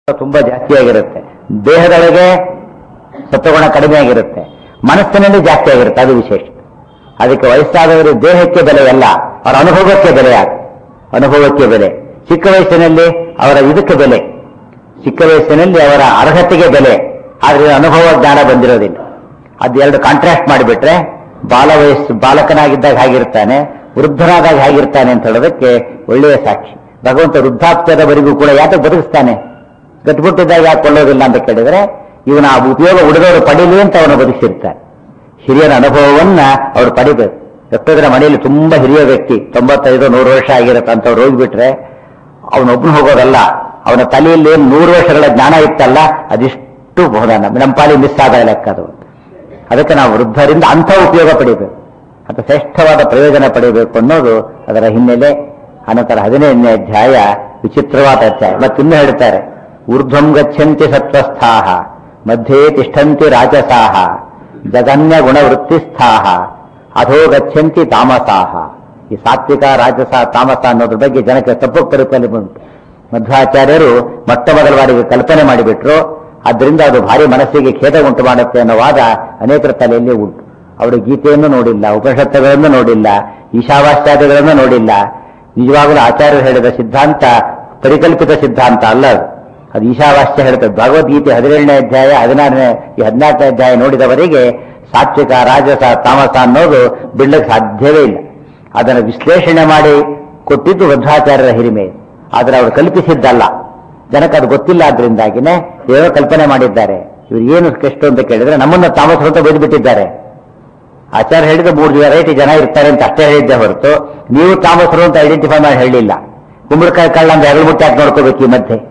ತುಂಬಾ ಜಾಸ್ತಿಯಾಗಿರುತ್ತೆ ದೇಹದೊಳಗೆ ಸತ್ವಗುಣ ಕಡಿಮೆ ಆಗಿರುತ್ತೆ ಮನಸ್ಸಿನಲ್ಲಿ ಜಾಸ್ತಿ ಆಗಿರುತ್ತೆ ಅದು ವಿಶೇಷ ಅದಕ್ಕೆ ವಯಸ್ಸಾದವರು ದೇಹಕ್ಕೆ ಬೆಲೆ ಅಲ್ಲ ಅವರ ಅನುಭವಕ್ಕೆ ಬೆಲೆ ಆಗ ಅನುಭವಕ್ಕೆ ಬೆಲೆ ಚಿಕ್ಕ ವಯಸ್ಸಿನಲ್ಲಿ ಅವರ ಇದಕ್ಕೆ ಬೆಲೆ ಚಿಕ್ಕ ವಯಸ್ಸಿನಲ್ಲಿ ಅವರ ಅರ್ಹತೆಗೆ ಬೆಲೆ ಆದ್ರೆ ಅನುಭವ ಜ್ಞಾನ ಬಂದಿರೋದಿಲ್ಲ ಅದು ಎರಡು ಕಾಂಟ್ರಾಸ್ಟ್ ಮಾಡಿಬಿಟ್ರೆ ಬಾಲ ವಯಸ್ಸು ಬಾಲಕನಾಗಿದ್ದಾಗ ಹಾಗಿರ್ತಾನೆ ವೃದ್ಧನಾದಾಗ ಹೇಗಿರ್ತಾನೆ ಅಂತ ಹೇಳೋದಕ್ಕೆ ಒಳ್ಳೆಯ ಸಾಕ್ಷಿ ಭಗವಂತ ವೃದ್ಧಾಪ್ಯದವರೆಗೂ ಕೂಡ ಯಾಕೆ ಬದುಕಿಸ್ತಾನೆ ಗಟ್ಬಿಟ್ಟಿದ್ದಾಗ ಯಾಕೆ ಕೊಳ್ಳೋದಿಲ್ಲ ಅಂತ ಕೇಳಿದ್ರೆ ಇವನ ಆ ಉಪಯೋಗ ಉಳಿದವರು ಪಡೀಲಿ ಅಂತ ಅವನು ಬದುಕಿಸಿರ್ತಾನೆ ಹಿರಿಯರ ಅನುಭವವನ್ನ ಅವ್ರು ಪಡಿಬೇಕು ಎಷ್ಟೋ ಜನ ಮನೆಯಲ್ಲಿ ತುಂಬಾ ಹಿರಿಯ ವ್ಯಕ್ತಿ ತೊಂಬತ್ತೈದು ನೂರು ವರ್ಷ ಆಗಿರುತ್ತೆ ಅಂತವ್ರು ಹೋಗ್ಬಿಟ್ರೆ ಅವನೊಬ್ಬನು ಹೋಗೋದಲ್ಲ ಅವನ ತಲೆಯಲ್ಲಿ ಏನ್ ನೂರು ವರ್ಷಗಳ ಜ್ಞಾನ ಇತ್ತಲ್ಲ ಅದಿಷ್ಟು ಬಹುದಾನ ನಮ್ಮ ಪಾಲಿ ಮಿಸ್ ಆದ ಲೆಕ್ಕ ಅದು ಅದಕ್ಕೆ ನಾವು ವೃದ್ಧರಿಂದ ಅಂಥ ಉಪಯೋಗ ಪಡಿಬೇಕು ಅಥವಾ ಶ್ರೇಷ್ಠವಾದ ಪ್ರಯೋಜನ ಪಡೆಯಬೇಕು ಅನ್ನೋದು ಅದರ ಹಿನ್ನೆಲೆ ಅನಂತರ ಹದಿನೈದನೇ ಅಧ್ಯಾಯ ವಿಚಿತ್ರವಾದ ಅಧ್ಯಾಯ ಮತ್ತಿನ್ನೂ ಹೇಳ್ತಾರೆ ಊರ್ಧ್ವಂ ಗಚ್ಚಂತಿ ಸತ್ವಸ್ಥಾಹ ಮಧ್ಯೆ ತಿಷ್ಠಂತಿ ರಾಜಸಾಹ ಜಗನ್ಯ ಗುಣವೃತ್ತಿಸ್ಥಾಹ ಅಧೋ ಗಚ್ಚಂತಿ ತಾಮಸಾಹ ಈ ಸಾತ್ವಿಕ ರಾಜಸ ತಾಮಸ ಅನ್ನೋದ್ರ ಬಗ್ಗೆ ಜನಕ್ಕೆ ತಪ್ಪು ಕಲ್ಪನೆ ಬಂತು ಮಧ್ವಾಚಾರ್ಯರು ಮೊಟ್ಟ ಮೊದಲ ಬಾರಿಗೆ ಕಲ್ಪನೆ ಮಾಡಿಬಿಟ್ರು ಅದರಿಂದ ಅದು ಭಾರಿ ಮನಸ್ಸಿಗೆ ಖೇದ ಉಂಟು ಮಾಡುತ್ತೆ ಅನ್ನೋ ವಾದ ಅನೇಕರ ತಲೆಯಲ್ಲಿ ಉಂಟು ಅವರು ಗೀತೆಯನ್ನು ನೋಡಿಲ್ಲ ಉಪನಿಷತ್ತುಗಳನ್ನು ನೋಡಿಲ್ಲ ಈಶಾವಾಸ್ಯಾದಿಗಳನ್ನು ನೋಡಿಲ್ಲ ನಿಜವಾಗಲೂ ಆಚಾರ್ಯರು ಹೇಳಿದ ಸಿದ್ಧಾಂತ ಪರಿಕಲ್ಪಿತ ಸಿದ್ಧಾಂತ ಅಲ್ಲ ಅದು ಅದು ಈಶಾವಾಸ್ಯ ಹೇಳ್ತದೆ ಭಗವದ್ಗೀತೆ ಹದಿನೇಳನೇ ಅಧ್ಯಾಯ ಹದಿನಾರನೇ ಈ ಹದಿನಾಲ್ಕನೇ ಅಧ್ಯಾಯ ನೋಡಿದವರಿಗೆ ಸಾತ್ವಿಕ ರಾಜಸ ತಾಮಸ ಅನ್ನೋದು ಬಿಡ್ಲಿಕ್ಕೆ ಸಾಧ್ಯವೇ ಇಲ್ಲ ಅದನ್ನು ವಿಶ್ಲೇಷಣೆ ಮಾಡಿ ಕೊಟ್ಟಿದ್ದು ಮಧ್ವಾಚಾರ್ಯರ ಹಿರಿಮೆ ಆದರೆ ಅವರು ಕಲ್ಪಿಸಿದ್ದಲ್ಲ ಜನಕ್ಕೆ ಅದು ಗೊತ್ತಿಲ್ಲ ಆದ್ರಿಂದಾಗಿನೇ ಏನೋ ಕಲ್ಪನೆ ಮಾಡಿದ್ದಾರೆ ಇವ್ರು ಏನು ಎಷ್ಟು ಅಂತ ಕೇಳಿದ್ರೆ ನಮ್ಮನ್ನ ತಾಮಸ ಅಂತ ಬೈದ್ಬಿಟ್ಟಿದ್ದಾರೆ ಆಚಾರ್ಯ ಹೇಳಿದ ಮೂರು ವೆರೈಟಿ ಜನ ಇರ್ತಾರೆ ಅಂತ ಅಷ್ಟೇ ಹೇಳಿದ್ದೆ ಹೊರತು ನೀವು ತಾಮಸರು ಅಂತ ಐಡೆಂಟಿಫೈ ಮಾಡಿ ಹೇಳಿಲ್ಲ ಕುಂಬಳಕಾಯಿ ಕಳ್ಳ ಅಂದ್ರೆ ಎರಡು ಮುಟ್ಟಿ ಹಾಕಿ ನೋಡ್ಕೋಬೇಕು ಈ ಮಧ್ಯೆ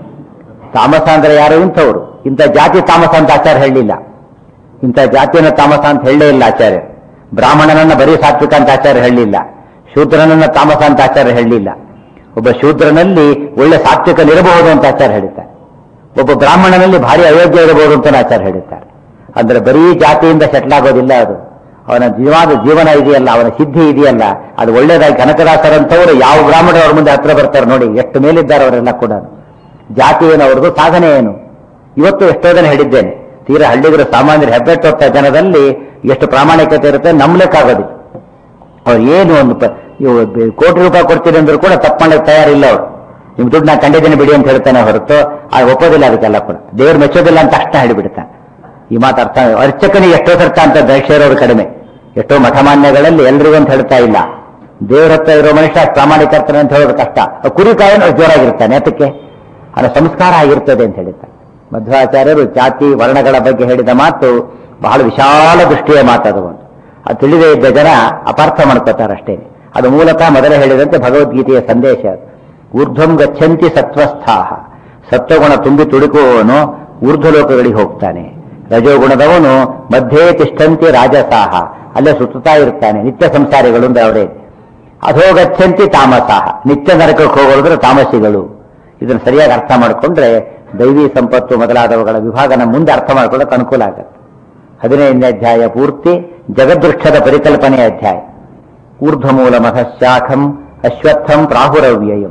ತಾಮಸ ಅಂದ್ರೆ ಯಾರು ಇಂಥವ್ರು ಇಂಥ ಜಾತಿ ತಾಮಸ ಅಂತ ಆಚಾರ್ಯ ಹೇಳಲಿಲ್ಲ ಇಂಥ ಜಾತಿಯನ್ನು ತಾಮಸ ಅಂತ ಹೇಳಲೇ ಇಲ್ಲ ಆಚಾರ್ಯ ಬ್ರಾಹ್ಮಣನನ್ನ ಬರೀ ಸಾತ್ವಿಕ ಅಂತ ಆಚಾರ್ಯ ಹೇಳಲಿಲ್ಲ ಶೂದ್ರನನ್ನ ತಾಮಸ ಅಂತ ಆಚಾರ್ಯ ಹೇಳಲಿಲ್ಲ ಒಬ್ಬ ಶೂದ್ರನಲ್ಲಿ ಒಳ್ಳೆ ಸಾತ್ವಿಕನಿರಬಹುದು ಅಂತ ಆಚಾರ್ಯ ಹೇಳ್ತಾರೆ ಒಬ್ಬ ಬ್ರಾಹ್ಮಣನಲ್ಲಿ ಭಾರಿ ಅಯೋಗ್ಯ ಇರಬಹುದು ಅಂತ ಆಚಾರ್ಯ ಹೇಳ್ತಾರೆ ಅಂದ್ರೆ ಬರೀ ಜಾತಿಯಿಂದ ಸೆಟ್ಲ್ ಆಗೋದಿಲ್ಲ ಅದು ಅವನ ಜೀವಾದ ಜೀವನ ಇದೆಯಲ್ಲ ಅವನ ಸಿದ್ಧಿ ಇದೆಯಲ್ಲ ಅದು ಒಳ್ಳೇದಾಗಿ ಕನಕದಾಸರಂತವರು ಯಾವ ಬ್ರಾಹ್ಮಣರು ಅವ್ರ ಮುಂದೆ ಹತ್ರ ಬರ್ತಾರೆ ನೋಡಿ ಎಷ್ಟು ಮೇಲಿದ್ದಾರೆ ಅವರೆಲ್ಲ ಕೂಡ ಜಾತಿ ಏನು ಅವ್ರದ್ದು ಸಾಧನೆ ಏನು ಇವತ್ತು ಎಷ್ಟೋ ಜನ ಹೇಳಿದ್ದೇನೆ ತೀರಾ ಹಳ್ಳಿಗರ ಸಾಮಾನ್ಯರು ಹೆಬ್ಬೆಟ್ಟೊತ್ತ ಜನದಲ್ಲಿ ಎಷ್ಟು ಪ್ರಾಮಾಣಿಕತೆ ಇರುತ್ತೆ ನಂಬಲಿಕ್ಕಾಗೋದಿಲ್ಲ ಅವ್ರು ಏನು ಒಂದು ಪ- ಇವು ಬೆ- ಕೋಟಿ ರೂಪಾಯಿ ಕೊಡ್ತೀನಿ ಅಂದ್ರೂ ಕೂಡ ತಪ್ಪು ಮಾಡಕ್ಕೆ ತಯಾರಿಲ್ಲ ಅವರು ನಿಮ್ ದುಡ್ಡು ನಾ ಕಂಡಿದ್ದೀನಿ ಬಿಡಿ ಅಂತ ಹೇಳ್ತಾನೆ ಹೊರತು ಆ ಒಪ್ಪೋದಿಲ್ಲ ಅದಕ್ಕೆಲ್ಲ ಕೂಡ ದೇವ್ರು ಮೆಚ್ಚೋದಿಲ್ಲ ಅಂತ ತಕ್ಷಣ ಹೇಳಿಬಿಡ್ತಾನೆ ಈ ಮಾತು ಅರ್ಥ ಅರ್ಚಕನಿಗೆ ಎಷ್ಟೋ ಸರ್ತ ಅಂತ ದಕ್ಷರವರು ಕಡಿಮೆ ಎಷ್ಟೋ ಮಠಮಾನ್ಯಗಳಲ್ಲಿ ಎಲ್ರಿಗೂ ಅಂತ ಹೇಳ್ತಾ ಇಲ್ಲ ದೇವ್ರ ಹತ್ರ ಇರೋ ಮನುಷ್ಯ ಅಷ್ಟ್ ಪ್ರಾಮಾಣಿಕ ಇರ್ತಾನೆ ಅಂತ ಹೇಳೋದು ಕಷ್ಟ ಆ ಕುರಿ ಕಾಯನು ಅಷ್ಟ್ ಜೋರಾಗಿರ್ತಾನೆ ಅದಕ್ಕೆ ಅದರ ಸಂಸ್ಕಾರ ಆಗಿರ್ತದೆ ಅಂತ ಹೇಳಿದ್ದಾರೆ ಮಧ್ವಾಚಾರ್ಯರು ಜಾತಿ ವರ್ಣಗಳ ಬಗ್ಗೆ ಹೇಳಿದ ಮಾತು ಬಹಳ ವಿಶಾಲ ದೃಷ್ಟಿಯ ಮಾತದು ಒಂದು ಅದು ತಿಳಿದೇ ಇದ್ದ ಜನ ಅಪಾರ್ಥ ಮಾಡ್ಕೋತಾರೆ ಅಷ್ಟೇ ಅದು ಮೂಲತಃ ಮೊದಲೇ ಹೇಳಿದಂತೆ ಭಗವದ್ಗೀತೆಯ ಸಂದೇಶ ಅದು. ಊರ್ಧ್ವಂ ಗಚ್ಚಂತಿ ಸತ್ವಸ್ಥಾಹ ಸತ್ವಗುಣ ತುಂಬಿ ತುಡುಕುವವನು ಊರ್ಧ್ವಲೋಕಗಳಿಗೆ ಹೋಗ್ತಾನೆ ರಜೋಗುಣದವನು ಮಧ್ಯೆ ತಿಷ್ಠಂತಿ ರಾಜಸಾಹ ಅಲ್ಲೇ ಸುತ್ತುತ್ತಾ ಇರ್ತಾನೆ ನಿತ್ಯ ಸಂಸಾರಿಗಳು ಅಂದ್ರೆ ಅವರೇ ಅಧೋ ಗಚ್ಚಂತಿ ತಾಮಸಾಹ ನಿತ್ಯ ನರಕಕ್ಕೆ ಹೋಗೋದ್ರೆ ತಾಮಸಿಗಳು ಇದನ್ನು ಸರಿಯಾಗಿ ಅರ್ಥ ಮಾಡಿಕೊಂಡ್ರೆ ದೈವಿ ಸಂಪತ್ತು ಮೊದಲಾದವುಗಳ ವಿಭಾಗನ ಮುಂದೆ ಅರ್ಥ ಮಾಡ್ಕೊಳ್ಳೋಕೆ ಅನುಕೂಲ ಆಗುತ್ತೆ ಹದಿನೈದನೇ ಅಧ್ಯಾಯ ಪೂರ್ತಿ ಜಗದೃಕ್ಷದ ಪರಿಕಲ್ಪನೆಯ ಅಧ್ಯಾಯ ಊರ್ಧ್ವಮೂಲ ಮಹಶಾಖಂ ಅಶ್ವತ್ಥಂ ಪ್ರಾಹುರವ್ಯಯಂ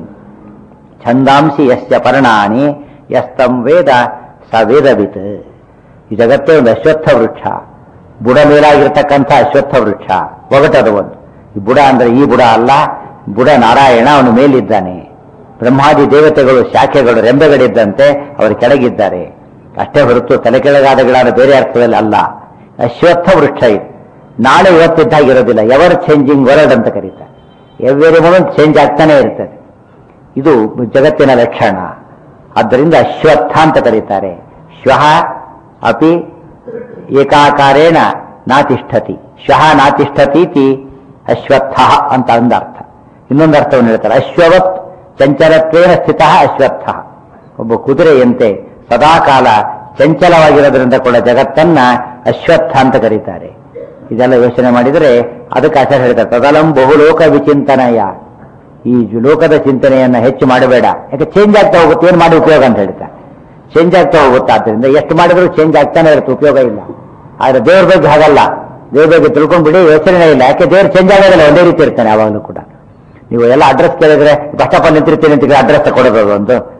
ಛಂದಾಂಸಿ ಯಸ್ಯ ಪರ್ಣಾನಿ ಯಸ್ತಂ ವೇದ ಸ ವೇದವಿತ್ ಈ ಜಗತ್ತೇ ಒಂದು ಅಶ್ವತ್ಥ ವೃಕ್ಷ ಬುಡ ಮೇಲಾಗಿರ್ತಕ್ಕಂಥ ಅಶ್ವತ್ಥ ವೃಕ್ಷ ಒಗಟದು ಒಂದು ಈ ಬುಡ ಅಂದ್ರೆ ಈ ಬುಡ ಅಲ್ಲ ಬುಡ ನಾರಾಯಣ ಅವನು ಮೇಲಿದ್ದಾನೆ ಬ್ರಹ್ಮಾದಿ ದೇವತೆಗಳು ಶಾಖೆಗಳು ರೆಂಬೆಗಳಿದ್ದಂತೆ ಅವರು ಕೆಳಗಿದ್ದಾರೆ ಅಷ್ಟೇ ಹೊರತು ತಲೆ ಕೆಳಗಾದ ಗಿಡ ಬೇರೆ ಅರ್ಥದಲ್ಲಿ ಅಲ್ಲ ಅಶ್ವತ್ಥ ವೃಕ್ಷ ಇದು ನಾಳೆ ಇವತ್ತಿದ್ದಾಗಿರೋದಿಲ್ಲ ಎವರ್ ಚೇಂಜಿಂಗ್ ವರ್ಲ್ಡ್ ಅಂತ ಕರೀತಾರೆ ಎವ್ರಿ ಮೊಮೆಂಟ್ ಚೇಂಜ್ ಆಗ್ತಾನೆ ಇರ್ತದೆ ಇದು ಜಗತ್ತಿನ ಲಕ್ಷಣ ಆದ್ದರಿಂದ ಅಶ್ವತ್ಥ ಅಂತ ಕರೀತಾರೆ ಶ್ವಃ ಅಪಿ ಏಕಾಕಾರೇಣ ನಾತಿಷ್ಠತಿ ಶ್ವಃ ನಾತಿಷ್ಠತೀತಿ ಅಶ್ವತ್ಥ ಅಂತ ಒಂದು ಅರ್ಥ ಇನ್ನೊಂದು ಅರ್ಥವನ್ನು ಹೇಳ್ತಾರೆ ಅಶ್ವವತ್ ಚಂಚಲತ್ವೇನ ಸ್ಥಿತ ಅಶ್ವತ್ಥ ಒಬ್ಬ ಕುದುರೆಯಂತೆ ಸದಾಕಾಲ ಚಂಚಲವಾಗಿರೋದ್ರಿಂದ ಕೂಡ ಜಗತ್ತನ್ನ ಅಶ್ವತ್ಥ ಅಂತ ಕರೀತಾರೆ ಇದೆಲ್ಲ ಯೋಚನೆ ಮಾಡಿದರೆ ಅದಕ್ಕೆ ಆಚಾರ್ಯ ಹೇಳ್ತಾರೆ ತದಲಂ ಬಹುಲೋಕ ವಿಚಿಂತನಯ ಈ ಜು- ಲೋಕದ ಚಿಂತನೆಯನ್ನ ಹೆಚ್ಚು ಮಾಡಬೇಡ ಯಾಕೆ ಚೇಂಜ್ ಆಗ್ತಾ ಹೋಗುತ್ತೆ ಏನು ಮಾಡಿ ಉಪಯೋಗ ಅಂತ ಹೇಳ್ತಾರೆ ಚೇಂಜ್ ಆಗ್ತಾ ಹೋಗುತ್ತೆ ಆದ್ದರಿಂದ ಎಷ್ಟು ಮಾಡಿದ್ರು ಚೇಂಜ್ ಆಗ್ತಾನೆ ಇರುತ್ತೆ ಉಪಯೋಗ ಇಲ್ಲ ಆದ್ರೆ ದೇವ್ರ ಬಗ್ಗೆ ಹಾಗಲ್ಲ ದೇವ್ರ ಬಗ್ಗೆ ತಿಳ್ಕೊಂಡ್ಬಿಡಿ ಯೋಚನೆ ಇಲ್ಲ ಯಾಕೆ ದೇವ್ರು ಚೇಂಜ್ ಆಗೋದಿಲ್ಲ ಒಂದೇ ರೀತಿ ಇರ್ತಾನೆ ಯಾವಾಗಲೂ ಕೂಡ ನೀವು ಎಲ್ಲ ಅಡ್ರೆಸ್ ಕೇಳಿದ್ರೆ ಬಸ್ ಸ್ಟಾಪ್ ಅಲ್ಲಿ ನಿಂತಿರ್ತೀನಿ ಅಂತ ಅಡ್ರೆಸ್ ಕೊಡೋದು ಒಂದು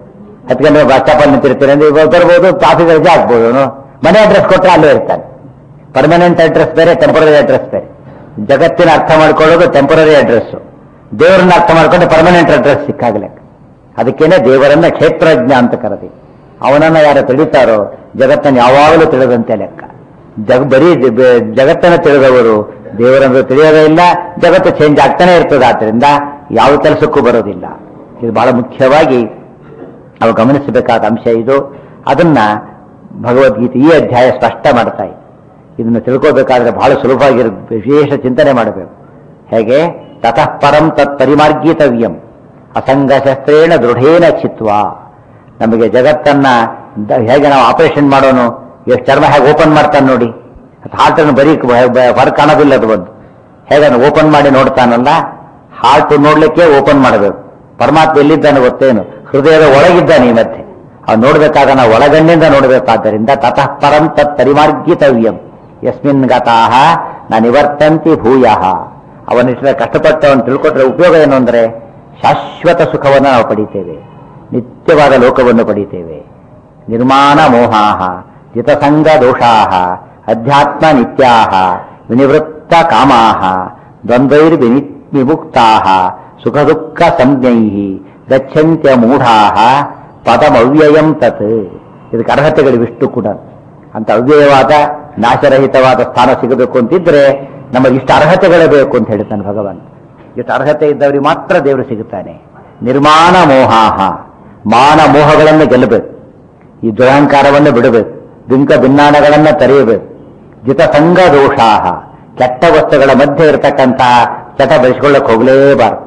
ಹತ್ತು ಗಂಟೆ ಬಸ್ ಸ್ಟಾಪಲ್ಲಿ ನಿಂತಿರ್ತೀನಿ ಅಂದ್ರೆ ಇವಾಗ ಬರ್ಬೋದು ಟ್ರಾಫಿಕ್ ರಜೆ ಆಗ್ಬೋದು ಅವನು ಮನೆ ಅಡ್ರೆಸ್ ಕೊಟ್ಟರೆ ಅಲ್ಲೇ ಇರ್ತಾನೆ ಪರ್ಮನೆಂಟ್ ಅಡ್ರೆಸ್ ಬೇರೆ ಟೆಂಪರರಿ ಅಡ್ರೆಸ್ ಬೇರೆ ಜಗತ್ತಿನ ಅರ್ಥ ಮಾಡ್ಕೊಳ್ಳೋದು ಟೆಂಪರರಿ ಅಡ್ರೆಸ್ ದೇವರನ್ನ ಅರ್ಥ ಮಾಡ್ಕೊಂಡು ಪರ್ಮನೆಂಟ್ ಅಡ್ರೆಸ್ ಸಿಕ್ಕಾಗಲೇ ಅದಕ್ಕೇನೆ ದೇವರನ್ನ ಕ್ಷೇತ್ರಜ್ಞ ಅಂತ ಕರೆದಿ ಅವನನ್ನ ಯಾರು ತಿಳಿತಾರೋ ಜಗತ್ತನ್ನು ಯಾವಾಗಲೂ ತಿಳಿದಂತೆ ಲೆಕ್ಕ ಜಗ ಬರೀ ಜ- ಬೆ- ಜಗತ್ತನ್ನು ತಿಳಿದವರು ದೇವರನ್ನು ತಿಳಿಯೋದೇ ಇಲ್ಲ ಜಗತ್ತು ಚೇಂಜ್ ಆಗ್ತಾನೆ ಇರ್ತದೆ ಆದ್ರಿಂದ ಯಾವ ಕೆಲಸಕ್ಕೂ ಬರೋದಿಲ್ಲ ಇದು ಬಹಳ ಮುಖ್ಯವಾಗಿ ನಾವು ಗಮನಿಸಬೇಕಾದ ಅಂಶ ಇದು ಅದನ್ನ ಭಗವದ್ಗೀತೆ ಈ ಅಧ್ಯಾಯ ಸ್ಪಷ್ಟ ಮಾಡ್ತಾ ಇದೆ ಇದನ್ನು ತಿಳ್ಕೋಬೇಕಾದ್ರೆ ಬಹಳ ಸುಲಭವಾಗಿರ ವಿಶೇಷ ಚಿಂತನೆ ಮಾಡಬೇಕು ಹೇಗೆ ತತಃ ಪರಂ ತತ್ ಪರಿಮಾರ್ಗಿತವ್ಯಂ ಅಸಂಗ ಶಸ್ತ್ರೇಣ ದೃಢೇನ ಚಿತ್ವ ನಮಗೆ ಜಗತ್ತನ್ನ ದ- ಹೇಗೆ ನಾವು ಆಪರೇಷನ್ ಮಾಡೋನು ಎಷ್ಟು ಚರ್ಮ ಹೇಗೆ ಓಪನ್ ಮಾಡ್ತಾನೆ ನೋಡಿ ಹಾರ್ಟನ್ನು ಬರೀ ಹೊರ ಕಾಣೋದಿಲ್ಲ ಅದು ಒಂದು ಹೇಗೆ ಓಪನ್ ಮಾಡಿ ನೋಡ್ತಾನಲ್ಲ ಹಾರ್ಟ್ ನೋಡ್ಲಿಕ್ಕೆ ಓಪನ್ ಮಾಡಬೇಕು ಪರಮಾತ್ಮ ಎಲ್ಲಿದ್ದಾನೆ ಗೊತ್ತೇನು ಹೃದಯದ ಒಳಗಿದ್ದಾನೆ ಈ ಮಧ್ಯೆ ಅವ್ನು ನೋಡ್ಬೇಕಾಗ ನಾವು ಒಳಗಣ್ಣಿಂದ ನೋಡಬೇಕಾದ್ದರಿಂದ ತತಃ ಪರಂ ತತ್ ಪರಿಮಾರ್ಗಿತವ್ಯಂ ಯಸ್ಮಿನ್ ಗತಾಹ ನ ನಿವರ್ತಂತಿ ಭೂಯಃ ಅವನಿಷ್ಟ ಕಷ್ಟಪಟ್ಟವನು ತಿಳ್ಕೊಟ್ರೆ ಉಪಯೋಗ ಏನು ಅಂದ್ರೆ ಶಾಶ್ವತ ಸುಖವನ್ನು ನಾವು ಪಡಿತೇವೆ ನಿತ್ಯವಾದ ಲೋಕವನ್ನು ಪಡಿತೇವೆ ನಿರ್ಮಾಣ ಮೋಹಾಹ ಜಿತಸಂಗ ದೋಷಾಹ ಅಧ್ಯಾತ್ಮ ನಿತ್ಯಾಹ ವಿನಿವೃತ್ತ ಕಾಮಾಹ ದ್ವಂದ್ವೈರ್ ವಿನಿ ವಿಮುಕ್ತಾಹ ಸುಖ ದುಃಖ ಸಂಜ್ಞೈ ಗಚ್ಚಂತ್ಯ ಮೂಢಾಹ ಪದಮವ್ಯಯಂ ತತ್ ಇದಕ್ಕೆ ಅರ್ಹತೆಗಳಿವಿಷ್ಟು ಕೂಡ ಅಂತ ಅವ್ಯಯವಾದ ನಾಶರಹಿತವಾದ ಸ್ಥಾನ ಸಿಗಬೇಕು ಅಂತಿದ್ರೆ ನಮಗೆ ಇಷ್ಟು ಅರ್ಹತೆಗಳೇ ಬೇಕು ಅಂತ ಹೇಳ್ತಾನೆ ಭಗವಂತ ಇಷ್ಟು ಅರ್ಹತೆ ಇದ್ದವರಿಗೆ ಮಾತ್ರ ದೇವರು ಸಿಗುತ್ತಾನೆ ನಿರ್ಮಾಣ ಮೋಹಾಹ ಮಾನ ಮೋಹಗಳನ್ನು ಗೆಲ್ಲಬೇಕು ಈ ದುರಹಂಕಾರವನ್ನು ಬಿಡಬೇಕು ಬಿಂಕ ಭಿನ್ನಾಣಗಳನ್ನು ತೆರೆಯಬೇಕು ಜಿತಸಂಗ ದೋಷಾಹ ಕೆಟ್ಟ ವಸ್ತುಗಳ ಮಧ್ಯೆ ಇರತಕ್ಕಂತಹ ಚಟ ಬೆಳೆಸ್ಕೊಳ್ಳಕ್ಕೆ ಹೋಗಲೇಬಾರದು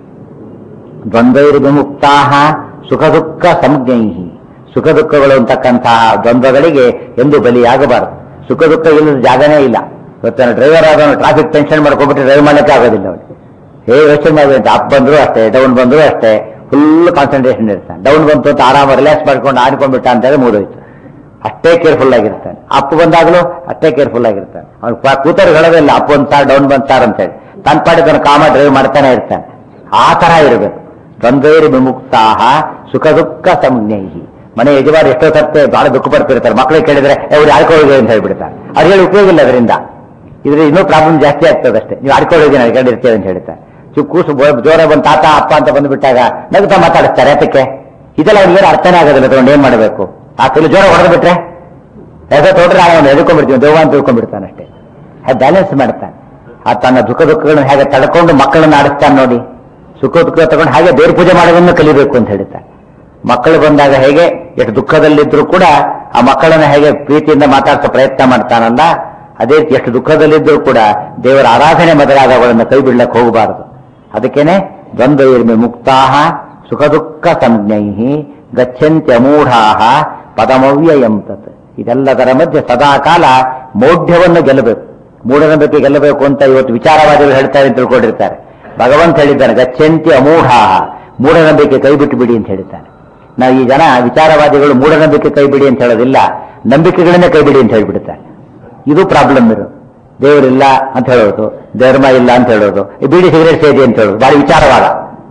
ದ್ವಂದ್ವೈರ್ ವಿಮುಕ್ತಾಹ ಸುಖ ದುಃಖ ಸಂಜ್ಞೈ ಸುಖ ದುಃಖಗಳು ಅಂತಕ್ಕಂತಹ ದ್ವಂದ್ವಗಳಿಗೆ ಎಂದು ಬಲಿಯಾಗಬಾರದು ಸುಖ ದುಃಖ ಇಲ್ಲದ ಜಾಗನೇ ಇಲ್ಲ ಇವತ್ತಿನ ಡ್ರೈವರ್ ಆದವನು ಟ್ರಾಫಿಕ್ ಟೆನ್ಷನ್ ಮಾಡ್ಕೊಂಡ್ಬಿಟ್ಟು ಡ್ರೈವ್ ಮಾಡ್ಲಿಕ್ಕೆ ಆಗೋದಿಲ್ಲ ಅವನಿಗೆ ಹೇಗೆ ಯೋಚನೆ ಮಾಡಬೇಕು ಅಪ್ ಬಂದ್ರು ಅಷ್ಟೇ ಡೌನ್ ಬಂದ್ರು ಅಷ್ಟೇ ಫುಲ್ ಕಾನ್ಸಂಟ್ರೇಷನ್ ಇರ್ತಾನೆ ಡೌನ್ ಬಂತು ಅಂತ ಆರಾಮ ರಿಲ್ಯಾಕ್ಸ್ ಮಾಡ್ಕೊಂಡು ಆಡ್ಕೊಂಡ್ಬಿಟ್ಟ ಅಂತೇಳಿ ಮುಗಿದೋಯ್ತು ಅಷ್ಟೇ ಕೇರ್ಫುಲ್ ಆಗಿರ್ತಾನೆ ಅಪ್ ಬಂದಾಗಲೂ ಅಷ್ಟೇ ಕೇರ್ಫುಲ್ ಆಗಿರ್ತಾನೆ ಅವ್ನು ಕೂತರು ಹೇಳೋದಿಲ್ಲ ಅಪ್ ಒಂದ್ ಸಾರ್ ಡೌನ್ ಬಂದ್ ಸಾರ್ ಅಂತೇಳಿ ತನ್ನ ಪಾಡಿ ತನ್ನ ಕಾಮ ಡ್ರೈವ್ ಮಾಡ್ತಾನೆ ಇರ್ತಾನೆ ಆ ತರ ಇರಬೇಕು ದ್ವಂದ್ವೈರಿ ವಿಮುಕ್ತಾಹ ಸುಖ ದುಃಖ ಸಂಜ್ಞೈ ಮನೆ ಯಜಮಾನ ಎಷ್ಟೋ ಸತ್ತೆ ಬಹಳ ದುಃಖ ಪಡ್ತಿರ್ತಾರೆ ಮಕ್ಕಳಿಗೆ ಕೇಳಿದ್ರೆ ಅವ್ರು ಆಡ್ಕೊಳ್ಳೋದು ಅಂತ ಹೇಳ್ಬಿಡ್ತಾರೆ ಅವ್ರು ಹೇಳಿ ಉಪಯೋಗ ಇಲ್ಲ ಅದರಿಂದ ಇದ್ರೆ ಇನ್ನೂ ಪ್ರಾಬ್ಲಮ್ ಜಾಸ್ತಿ ಆಗ್ತದೆ ಅಷ್ಟೇ ನೀವು ಆಡ್ಕೊಳ್ಳೋದು ಅಡ್ಕೊಂಡಿರ್ತೇವೆ ಅಂತ ಹೇಳ್ತಾರೆ ಚು ಕೂಸು ಬ- ಜೋರ ಬಂದು ತಾತ ಅಪ್ಪ ಅಂತ ಬಂದ್ಬಿಟ್ಟಾಗ ನಗುತ್ತಾ ಮಾತಾಡಿಸ್ತಾರೆ ಯಾತಕ್ಕೆ ಇದೆಲ್ಲ ಅವ್ನಿಗೆ ಅರ್ಥನೇ ಆಗೋದಿಲ್ಲ ತಗೊಂಡು ಏನ್ ಮಾಡಬೇಕು ಆ ಕೈಲಿ ಜೋರ ಹೊಡೆದು ಬಿಟ್ರೆ ಹೆಸ ತೊಡ್ರೆ ಅವನು ಎದ್ಕೊಂಡ್ಬಿಡ್ತೀವಿ ದೇವ ಅಂತ ತಿಳ್ಕೊಂಡ್ಬಿಡ್ತಾನೆ ಅಷ್ಟೇ ಅದು ಬ್ಯಾಲೆನ್ಸ್ ಮಾಡ್ತಾನೆ ಆ ತನ್ನ ದುಃಖ ದುಃಖಗಳನ್ನ ಹೇಗೆ ತಡ್ಕೊಂಡು ಮಕ್ಕಳನ್ನ ಆಡಿಸ್ತಾನೆ ನೋಡಿ ಸುಖ ದುಃಖ ತಗೊಂಡು ಹಾಗೆ ದೇವ್ರ ಪೂಜೆ ಮಾಡೋದನ್ನು ಕಲಿಬೇಕು ಅಂತ ಹೇಳ್ತಾನೆ ಮಕ್ಕಳು ಬಂದಾಗ ಹೇಗೆ ಎಷ್ಟು ದುಃಖದಲ್ಲಿದ್ರು ಕೂಡ ಆ ಮಕ್ಕಳನ್ನ ಹೇಗೆ ಪ್ರೀತಿಯಿಂದ ಮಾತಾಡ್ಸೋ ಪ್ರಯತ್ನ ಮಾಡ್ತಾನಲ್ಲ ಅದೇ ರೀತಿ ಎಷ್ಟು ದುಃಖದಲ್ಲಿದ್ದರೂ ಕೂಡ ದೇವರ ಆರಾಧನೆ ಮೊದಲಾದವುಗಳನ್ನು ಕೈ ಬಿಡ್ಲಕ್ಕೆ ಹೋಗಬಾರದು ಅದಕ್ಕೇನೆ ದ್ವಂದ್ವೈರ್ಮಿ ಮುಕ್ತಾಹ ಸುಖ ದುಃಖ ಸಂಜ್ಞೈ ಗಚ್ಚಂತ್ಯಮೂಢಾಹ ಪದಮವ್ಯಯಂ ತತ್ ಇದೆಲ್ಲದರ ಮಧ್ಯೆ ಸದಾಕಾಲ ಮೌಢ್ಯವನ್ನು ಗೆಲ್ಲಬೇಕು ಮೂಢನಂಬಿಕೆ ಗೆಲ್ಲಬೇಕು ಅಂತ ಇವತ್ತು ವಿಚಾರವಾದಿಗಳು ಹೇಳ್ತಾರೆ ಅಂತ ತಿಳ್ಕೊಂಡಿರ್ತಾರೆ ಭಗವಂತ ಹೇಳಿದ್ದಾನೆ ಗಚ್ಚಂತಿ ಅಮೂಢಾಹ ಮೂಢನಂಬಿಕೆ ಕೈ ಬಿಟ್ಟು ಬಿಡಿ ಅಂತ ಹೇಳಿದ್ದಾನೆ ನಾವು ಈ ಜನ ವಿಚಾರವಾದಿಗಳು ಮೂಢನಂಬಿಕೆ ಕೈ ಬಿಡಿ ಅಂತ ಹೇಳೋದಿಲ್ಲ ನಂಬಿಕೆಗಳನ್ನೇ ಕೈ ಬಿಡಿ ಅಂತ ಹೇಳ್ಬಿಡ್ತಾರೆ ಇದು ಪ್ರಾಬ್ಲಮ್ ಇರು ದೇವರಿಲ್ಲ ಅಂತ ಹೇಳೋದು ಧರ್ಮ ಇಲ್ಲ ಅಂತ ಹೇಳೋದು ಈ ಬೀಡಿ ಸಿಗರೇಟ್ ಸೇದಿ ಅಂತ ಹೇಳೋದು ಬಾರಿ ವಿಚಾರವಾದ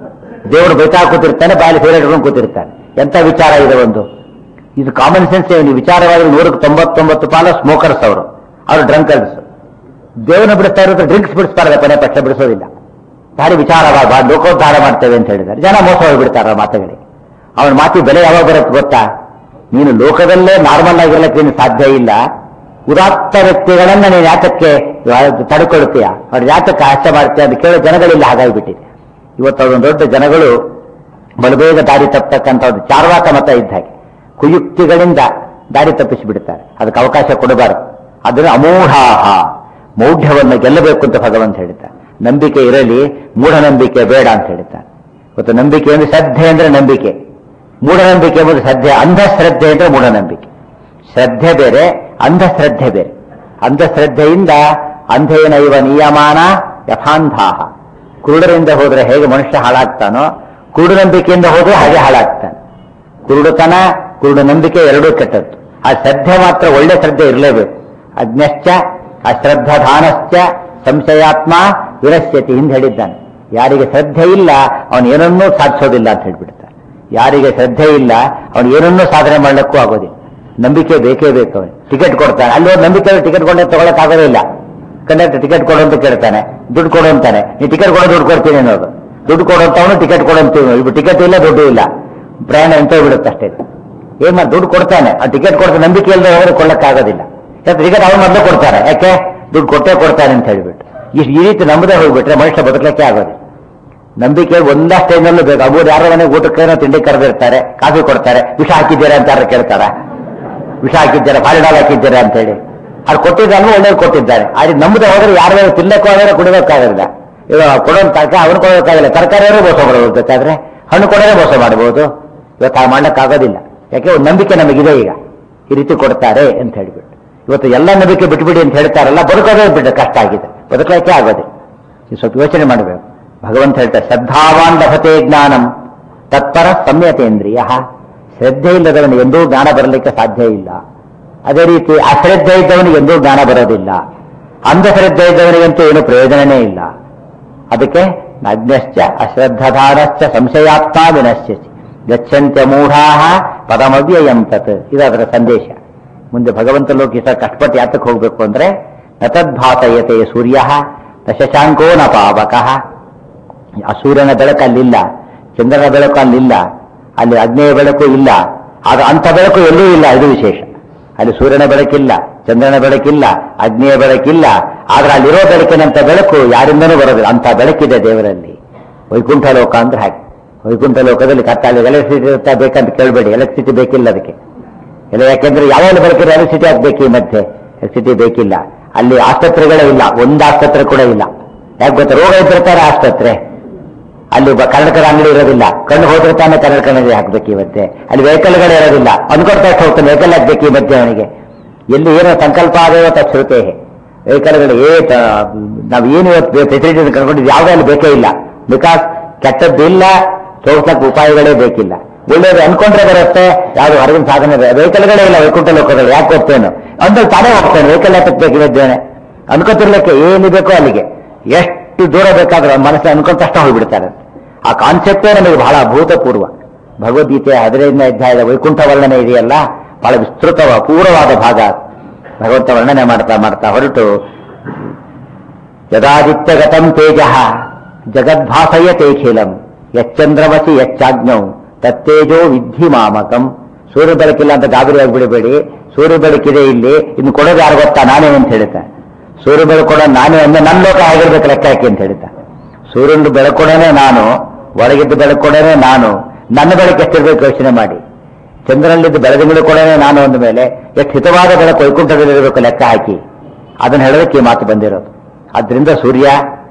ದೇವರು ಬೈತಾ ಕೂತಿರ್ತಾನೆ ಬಾಯಲ್ಲಿ ಸಿಗರೇಟ್ ಹಿಡ್ಕೊಂಡು ಕೂತಿರ್ತಾನೆ ಎಂತ ವಿಚಾರ ಇದೆ ಒಂದು ಇದು ಕಾಮನ್ ಸೆನ್ಸ್ ನೀವು ವಿಚಾರವಾಗಿ ನೂರಕ್ಕೆ ತೊಂಬತ್ತೊಂಬತ್ತು ಪಾಲು ಸ್ಮೋಕರ್ಸ್ ಅವರು ಅವರು ಡ್ರಂಕರ್ಸ್ ದೇವರನ್ನ ಬಿಡಿಸ್ತಾ ಇರೋದು ಡ್ರಿಂಕ್ಸ್ ಬಿಡಿಸ್ಬಾರ್ದು ಕೊನೆ ಪಕ್ಷ ಬಿಡಿಸೋದಿಲ್ಲ ಭಾರಿ ವಿಚಾರವಾದ ಭಾಳ ಲೋಕೋದ್ಧಾರ ಮಾಡ್ತೇವೆ ಅಂತ ಹೇಳಿದ್ದಾರೆ ಜನ ಮೋಸ ಹೋಗ್ಬಿಡ್ತಾರ ಆ ಮಾತುಗಳಿಗೆ ಅವನ ಮಾತಿ ಬೆಲೆ ಯಾವಾಗ ಬರುತ್ತೆ ಗೊತ್ತಾ ನೀನು ಲೋಕದಲ್ಲೇ ನಾರ್ಮಲ್ ಆಗಿರ್ಲಿಕ್ಕೆ ನೀನು ಸಾಧ್ಯ ಇಲ್ಲ ಉದಾತ್ತ ವ್ಯಕ್ತಿಗಳನ್ನ ನೀನು ಯಾತಕ್ಕೆ ತಡ್ಕೊಳ್ತೀಯ ಅವ್ರ ಯಾತಕ್ಕೆ ಆಶೆ ಮಾಡ್ತೀಯ ಅಂತ ಕೇಳೋ ಜನಗಳಿಲ್ಲ ಹಾಗಾಗಿಬಿಟ್ಟಿದೆ ಇವತ್ತು ಅದೊಂದು ದೊಡ್ಡ ಜನಗಳು ಬಲಬೇಗ ದಾರಿ ತಪ್ಪತಕ್ಕಂಥ ಒಂದು ಚಾರ್ವಾಕ ಮತ ಇದ್ದ ಹಾಗೆ ಕುಯುಕ್ತಿಗಳಿಂದ ದಾರಿ ತಪ್ಪಿಸಿ ಬಿಡ್ತಾರೆ ಅದಕ್ಕೆ ಅವಕಾಶ ಕೊಡಬಾರದು ಅದನ್ನು ಅಮೂಢಾಹ ಮೌಢ್ಯವನ್ನು ಗೆಲ್ಲಬೇಕು ಅಂತ ಭಗವಂತ ಹೇಳ್ತಾನೆ ನಂಬಿಕೆ ಇರಲಿ ಮೂಢನಂಬಿಕೆ ಬೇಡ ಅಂತ ಹೇಳ್ತಾನೆ ಇವತ್ತು ನಂಬಿಕೆ ಅಂದ್ರೆ ಶ್ರದ್ಧೆ ಅಂದ್ರೆ ನಂಬಿಕೆ ಮೂಢನಂಬಿಕೆ ಎಂಬುದು ಶ್ರದ್ಧೆ ಅಂಧಶ್ರದ್ಧೆ ಅಂದ್ರೆ ಮೂಢನಂಬಿಕೆ ಶ್ರದ್ಧೆ ಬೇರೆ ಅಂಧಶ್ರದ್ಧೆ ಬೇರೆ ಅಂಧಶ್ರದ್ಧೆಯಿಂದ ಅಂಧೇನ ಇವ ನಿಯಮಾನ ಯಥಾಂಧಾಹ ಕುರುಡರಿಂದ ಹೋದ್ರೆ ಹೇಗೆ ಮನುಷ್ಯ ಹಾಳಾಗ್ತಾನೋ ಕುರುಡು ನಂಬಿಕೆಯಿಂದ ಹೋದ್ರೆ ಹಾಗೆ ಹಾಳಾಗ್ತಾನೆ ಕುರುಡುತನ ಕುರುಡು ನಂಬಿಕೆ ಎರಡೂ ಕೆಟ್ಟದ್ದು ಆ ಶ್ರದ್ಧೆ ಮಾತ್ರ ಒಳ್ಳೆ ಶ್ರದ್ಧೆ ಇರಲೇಬೇಕು ಅಜ್ಞಶ್ಚ ಅಶ್ರದ್ಧಾನಶ್ಚ ಸಂಶಯಾತ್ಮ ವಿನಶ್ಯತಿ ಹಿಂದೆ ಹೇಳಿದ್ದಾನೆ ಯಾರಿಗೆ ಶ್ರದ್ಧೆ ಇಲ್ಲ ಅವನು ಏನನ್ನೂ ಸಾಧಿಸೋದಿಲ್ಲ ಅಂತ ಹೇಳ್ಬಿಡ್ತಾನೆ ಯಾರಿಗೆ ಶ್ರದ್ಧೆ ಇಲ್ಲ ಅವನು ಏನನ್ನೂ ಸಾಧನೆ ಮಾಡ್ಲಿಕ್ಕೂ ಆಗೋದಿಲ್ಲ ನಂಬಿಕೆ ಬೇಕೇ ಬೇಕು ಅವನು ಟಿಕೆಟ್ ಕೊಡ್ತಾನೆ ಅಲ್ಲಿ ಒಂದು ನಂಬಿಕೆ ಟಿಕೆಟ್ ಕೊಂಡ ತಗೊಳಕ್ ಆಗೋದೇ ಇಲ್ಲ ಕಂಡಕ್ಟರ್ ಟಿಕೆಟ್ ಕೊಡು ಅಂತ ಕೇಳ್ತಾನೆ ದುಡ್ಡು ಕೊಡು ಅಂತಾನೆ ನೀ ಟಿಕೆಟ್ ಕೊಡೋ ದುಡ್ಡು ಕೊಡ್ತೀನಿ ಅನ್ನೋದು ದುಡ್ಡು ಕೊಡುವಂತವನು ಟಿಕೆಟ್ ಕೊಡುವಂತೀವಿ ಇವು ಟಿಕೆಟ್ ಇಲ್ಲ ದುಡ್ಡು ಇಲ್ಲ ಪ್ರಯಾಣ ಎಂತ ಬಿಡುತ್ತೆ ಅಷ್ಟೇ ಏನ್ ಮಾಡಿ ದುಡ್ಡು ಕೊಡ್ತಾನೆ ಆ ಟಿಕೆಟ್ ಕೊಡ್ತಾ ನಂಬಿಕೆ ಇಲ್ಲದೆ ಹೋದ್ರೆ ಕೊಡಕ್ಕಾಗೋದಿಲ್ಲ ಯಾಕೆ ಟಿಕೆಟ್ ಅವನು ಮೊದಲು ಕೊಡ್ತಾರೆ ಯಾಕೆ ದುಡ್ಡು ಕೊಟ್ಟೇ ಕೊಡ್ತಾನೆ ಅಂತ ಹೇಳ್ಬಿಟ್ಟು ಈ ಈ ರೀತಿ ನಂಬದೇ ಹೋಗ್ಬಿಟ್ರೆ ಮನುಷ್ಯ ಬದುಕಲಿಕ್ಕೆ ಆಗೋದಿಲ್ಲ ನಂಬಿಕೆ ಒಂದಷ್ಟು ಟೈಮಲ್ಲೂ ಬೇಕು ಅವ್ರು ಯಾರೋ ಮನೆಗೆ ಊಟಕ್ಕೇನೋ ತಿಂಡಿ ಕರೆದಿರ್ತಾರೆ ಕಾಫಿ ಕೊಡ್ತಾರೆ ವಿಷ ಹಾಕಿದ್ದೀರಾ ಅಂತ ಯಾರು ಕೇಳ್ತಾರ ವಿಷ ಹಾಕಿದ್ದಾರೆ ಪಾಲಿಡಾಲ್ ಹಾಕಿದ್ದೀರಾ ಅಂತ ಹೇಳಿ ಅದು ಕೊಟ್ಟಿದ್ದಾನು ಒಳ್ಳೇದು ಕೊಟ್ಟಿದ್ದಾರೆ ಆದ್ರೆ ನಂಬದೆ ಹೋದ್ರೆ ಯಾರು ತಿನ್ನಕ್ಕೂ ಆದರೆ ಕುಡಿಯೋಕ್ಕಾಗಲ್ಲ ಇವಾಗ ಕೊಡೋನ್ ತರಕ ಅವನು ಕೊಡೋಕ್ಕಾಗಲ್ಲ ತರಕಾರಿಯವರು ಮೋಸ ಮಾಡಬಹುದು ಬೇಕಾದ್ರೆ ಹಣ್ಣು ಕೊಡೋದೇ ಮೋಸ ಮಾಡಬಹುದು ಇವತ್ತು ಆ ಮಾಡ್ಲಿಕ್ಕಾಗೋದಿಲ್ಲ ಯಾಕೆ ಒಂದು ನಂಬಿಕೆ ನಮಗಿದೆ ಈಗ ಈ ರೀತಿ ಕೊಡ್ತಾರೆ ಅಂತ ಹೇಳ್ಬಿಟ್ಟು ಇವತ್ತು ಎಲ್ಲ ನಂಬಿಕೆ ಬಿಟ್ಬಿಡಿ ಅಂತ ಹೇಳ್ತಾರಲ್ಲ ಬದುಕೋದೇ ಬಿಟ್ಟು ಕಷ್ಟ ಆಗಿದೆ ಬದುಕಲಿಕ್ಕೆ ಆಗೋದಿಲ್ಲ ಈ ಸ್ವಲ್ಪ ಯೋಚನೆ ಮಾಡಬೇಕು ಭಗವಂತ ಹೇಳ್ತಾರೆ ಶ್ರದ್ಧಾವಾನ್ ಲಭತೆ ಜ್ಞಾನಂ ತತ್ಪರ ಸಂಯತೇಂದ್ರಿಯ ಶ್ರದ್ಧೆ ಇಲ್ಲದವನು ಎಂದೂ ಜ್ಞಾನ ಬರಲಿಕ್ಕೆ ಸಾಧ್ಯ ಇಲ್ಲ ಅದೇ ರೀತಿ ಅಶ್ರದ್ಧೆ ಇದ್ದವನಿಗೆ ಎಂದೂ ಜ್ಞಾನ ಬರೋದಿಲ್ಲ ಅಂಧಶ್ರದ್ಧೆ ಇದ್ದವನಿಗಂತೂ ಏನು ಪ್ರಯೋಜನನೇ ಇಲ್ಲ ಅದಕ್ಕೆ ನಗ್ನಶ್ಚ ಅಶ್ರದ್ಧಧಾನಶ್ಚ ಸಂಶಯಾತ್ಮ ವಿನಶ್ಯಸಿ ಗಚ್ಚಂತ್ಯ ಮೂಢಾ ಪದಮವ್ಯಯಂ ತತ್ ಇದು ಅದರ ಸಂದೇಶ ಮುಂದೆ ಭಗವಂತ ಲೋಕಿಸ ಕಷ್ಟಪಟ್ಟು ಯಾತಕ್ಕೆ ಹೋಗ್ಬೇಕು ಅಂದ್ರೆ ನತದ್ಭಾಸಯತೆ ಸೂರ್ಯ ನ ಶಶಾಂಕೋ ನ ಪಾವಕಃ ಆ ಸೂರ್ಯನ ಬೆಳಕು ಅಲ್ಲಿಲ್ಲ ಚಂದ್ರನ ಬೆಳಕು ಅಲ್ಲಿಲ್ಲ ಅಲ್ಲಿ ಅಗ್ನೇಯ ಬೆಳಕು ಇಲ್ಲ ಆಗ ಅಂಥ ಬೆಳಕು ಎಲ್ಲೂ ಇಲ್ಲ ಇದು ವಿಶೇಷ ಅಲ್ಲಿ ಸೂರ್ಯನ ಬೆಳಕಿಲ್ಲ ಚಂದ್ರನ ಬೆಳಕಿಲ್ಲ ಅಗ್ನಿಯ ಬೆಳಕಿಲ್ಲ ಆದ್ರೆ ಅಲ್ಲಿರೋ ಬೆಳಕಿನಂತ ಬೆಳಕು ಯಾರಿಂದನೂ ಬರೋದಿಲ್ಲ ಅಂತ ಬೆಳಕಿದೆ ದೇವರಲ್ಲಿ ವೈಕುಂಠ ಲೋಕ ಅಂದ್ರೆ ಹಾಗೆ ವೈಕುಂಠ ಲೋಕದಲ್ಲಿ ಕತ್ತಾಳಿ ಎಲೆಕ್ಟ್ರಿಸಿಟಿ ಇರುತ್ತಾ ಬೇಕಂತ ಕೇಳಬೇಡಿ ಎಲೆಕ್ಟ್ರಿಸಿಟಿ ಬೇಕಿಲ್ಲ ಅದಕ್ಕೆ ಎಲ್ಲ ಯಾಕೆಂದ್ರೆ ಯಾವಾಗ ಬೆಳಕಿರೋ ಎಲೆಕ್ಟ್ರಿಸಿಟಿ ಆಗ್ಬೇಕು ಈ ಮಧ್ಯೆ ಎಲೆಕ್ಟ್ರಿಸಿಟಿ ಬೇಕಿಲ್ಲ ಅಲ್ಲಿ ಆಸ್ಪತ್ರೆಗಳೇ ಇಲ್ಲ ಒಂದು ಆಸ್ಪತ್ರೆ ಕೂಡ ಇಲ್ಲ ಯಾಕೆ ಗೊತ್ತಾ ರೋಗ ಇದ್ದಿರ್ತಾರೆ ಆಸ್ಪತ್ರೆ ಅಲ್ಲಿ ಒಬ್ಬ ಕನ್ನಡಕದ ಅಂಗಡಿ ಇರೋದಿಲ್ಲ ಕಣ್ಣು ಹೋದ್ರೆ ತಾನೇ ಕನ್ನಡಕ ಅಂಗಡಿ ಹಾಕ್ಬೇಕು ಇವತ್ತೆ ಅಲ್ಲಿ ವೆಹಿಕಲ್ಗಳು ಇರೋದಿಲ್ಲ ಅನ್ಕೊಡ್ತಾ ಇಷ್ಟು ಹೋಗ್ತಾನೆ ವೆಹಿಕಲ್ ಹಾಕ್ಬೇಕು ಈ ಮಧ್ಯೆ ಅವನಿಗೆ ಎಲ್ಲಿ ಏನೋ ಸಂಕಲ್ಪ ಆದೇವ ತಶ್ರುತೆ ವೆಹಿಕಲ್ಗಳು ಏ ತ- ನಾವು ಏನು ಇವತ್ತು ಫೆಸಿಲಿಟಿ ಕರ್ಕೊಂಡಿದ್ದು ಯಾವುದೇ ಅಲ್ಲಿ ಬೇಕೇ ಇಲ್ಲ ಬಿಕಾಸ್ ಕೆಟ್ಟದ್ದಿಲ್ಲ ತೋರ್ಸಕ್ಕೆ ಉಪಾಯಗಳೇ ಬೇಕಿಲ್ಲ ಒಳ್ಳೇದು ಅನ್ಕೊಂಡ್ರೆ ಬರುತ್ತೆ ಯಾವ್ದು ಹೊರಗಿನ ಸಾಧನೆ ವೆಹಿಕಲ್ಗಳೇ ಇಲ್ಲ ವೈಕುಂಠ ಲೋಕದಲ್ಲಿ ಯಾಕೆ ಹೋಗ್ತೇನು ಅಂದ್ರೆ ತಾನೇ ಹೋಗ್ತೇನೆ ವೆಹಿಕಲ್ ಹಾಕಕ್ಕೆ ಬೇಕಿದ್ದೇನೆ ಅನ್ಕೋತಿರ್ಲಿಕ್ಕೆ ಏನು ಬೇಕೋ ಅಲ್ಲಿಗೆ ಎಷ್ಟು ದೂರ ಬೇಕಾದ್ರೆ ಮನಸ್ಸು ಅನ್ಕೊಂಡ ತಕ್ಷಣ ಹೋಗ್ಬಿಡ್ತಾರೆ ಆ ಕಾನ್ಸೆಪ್ಟೇ ನಮಗೆ ಬಹಳ ಅಭೂತಪೂರ್ವ ಭಗವದ್ಗೀತೆಯ ಹದಿನೈದನೇ ಅಧ್ಯಾಯದ ವೈಕುಂಠ ವರ್ಣನೆ ಇದೆಯಲ್ಲ ಬಹಳ ವಿಸ್ತೃತವ ಪೂರ್ವವಾದ ಭಾಗ ಅದು. ಭಗವಂತ ವರ್ಣನೆ ಮಾಡ್ತಾ ಮಾಡ್ತಾ ಹೊರಟು ಯದಾದಿತ್ಯಗತಂ ತೇಜ ಜಗದ್ಭಾಸಯತೆ ಖಿಲಂ ಯಚ್ಚಂದ್ರಮಸಿ ಯಚ್ಚಾಜ್ಞೌ ತತ್ತೇಜೋ ವಿದ್ಧಿ ಮಾಮಕಂ ಸೂರ್ಯ ಬೆಳಕಿಲ್ಲ ಅಂತ ಗಾಬರಿ ಆಗಿಬಿಡಬೇಡಿ ಸೂರ್ಯ ಬೆಳಕಿದೆ ಇಲ್ಲಿ ಇನ್ನು ಕೊಡೋದು ಯಾರು ಗೊತ್ತಾ ನಾನೇ ಅಂತ ಹೇಳ್ತಾರೆ ಸೂರ್ಯ ಬೆಳಕು ಕೊಡೋ ನಾನೇ ಅಂದ್ರೆ ನನ್ನ ಲೋಕ ಆಗಿರ್ಬೇಕು ಲೆಕ್ಕ ಹಾಕಿ ಅಂತ ಹೇಳ್ತಾರೆ ಸೂರ್ಯನ ಬೆಳಕೊಡೋನೆ ನಾನು ಒಳಗಿದ್ದು ಬೆಳಕೊಡೋನೆ ನಾನು ನನ್ನ ಬೆಳಕು ಎಷ್ಟಿರ್ಬೇಕು ಯೋಚನೆ ಮಾಡಿ ಚಂದ್ರನಲ್ಲಿದ್ದು ಬೆಳದಿಂಗಳು ಕೊಡೋನೆ ನಾನು ಅಂದ ಮೇಲೆ ಎಷ್ಟು ಹಿತವಾದ ಬೆಳಕು ವೈಕುಂಠದಲ್ಲಿರಬೇಕು ಲೆಕ್ಕ ಹಾಕಿ ಅದನ್ನು ಹೇಳೋದಕ್ಕೆ ಈ ಮಾತು ಬಂದಿರೋದು ಆದ್ರಿಂದ ಸೂರ್ಯ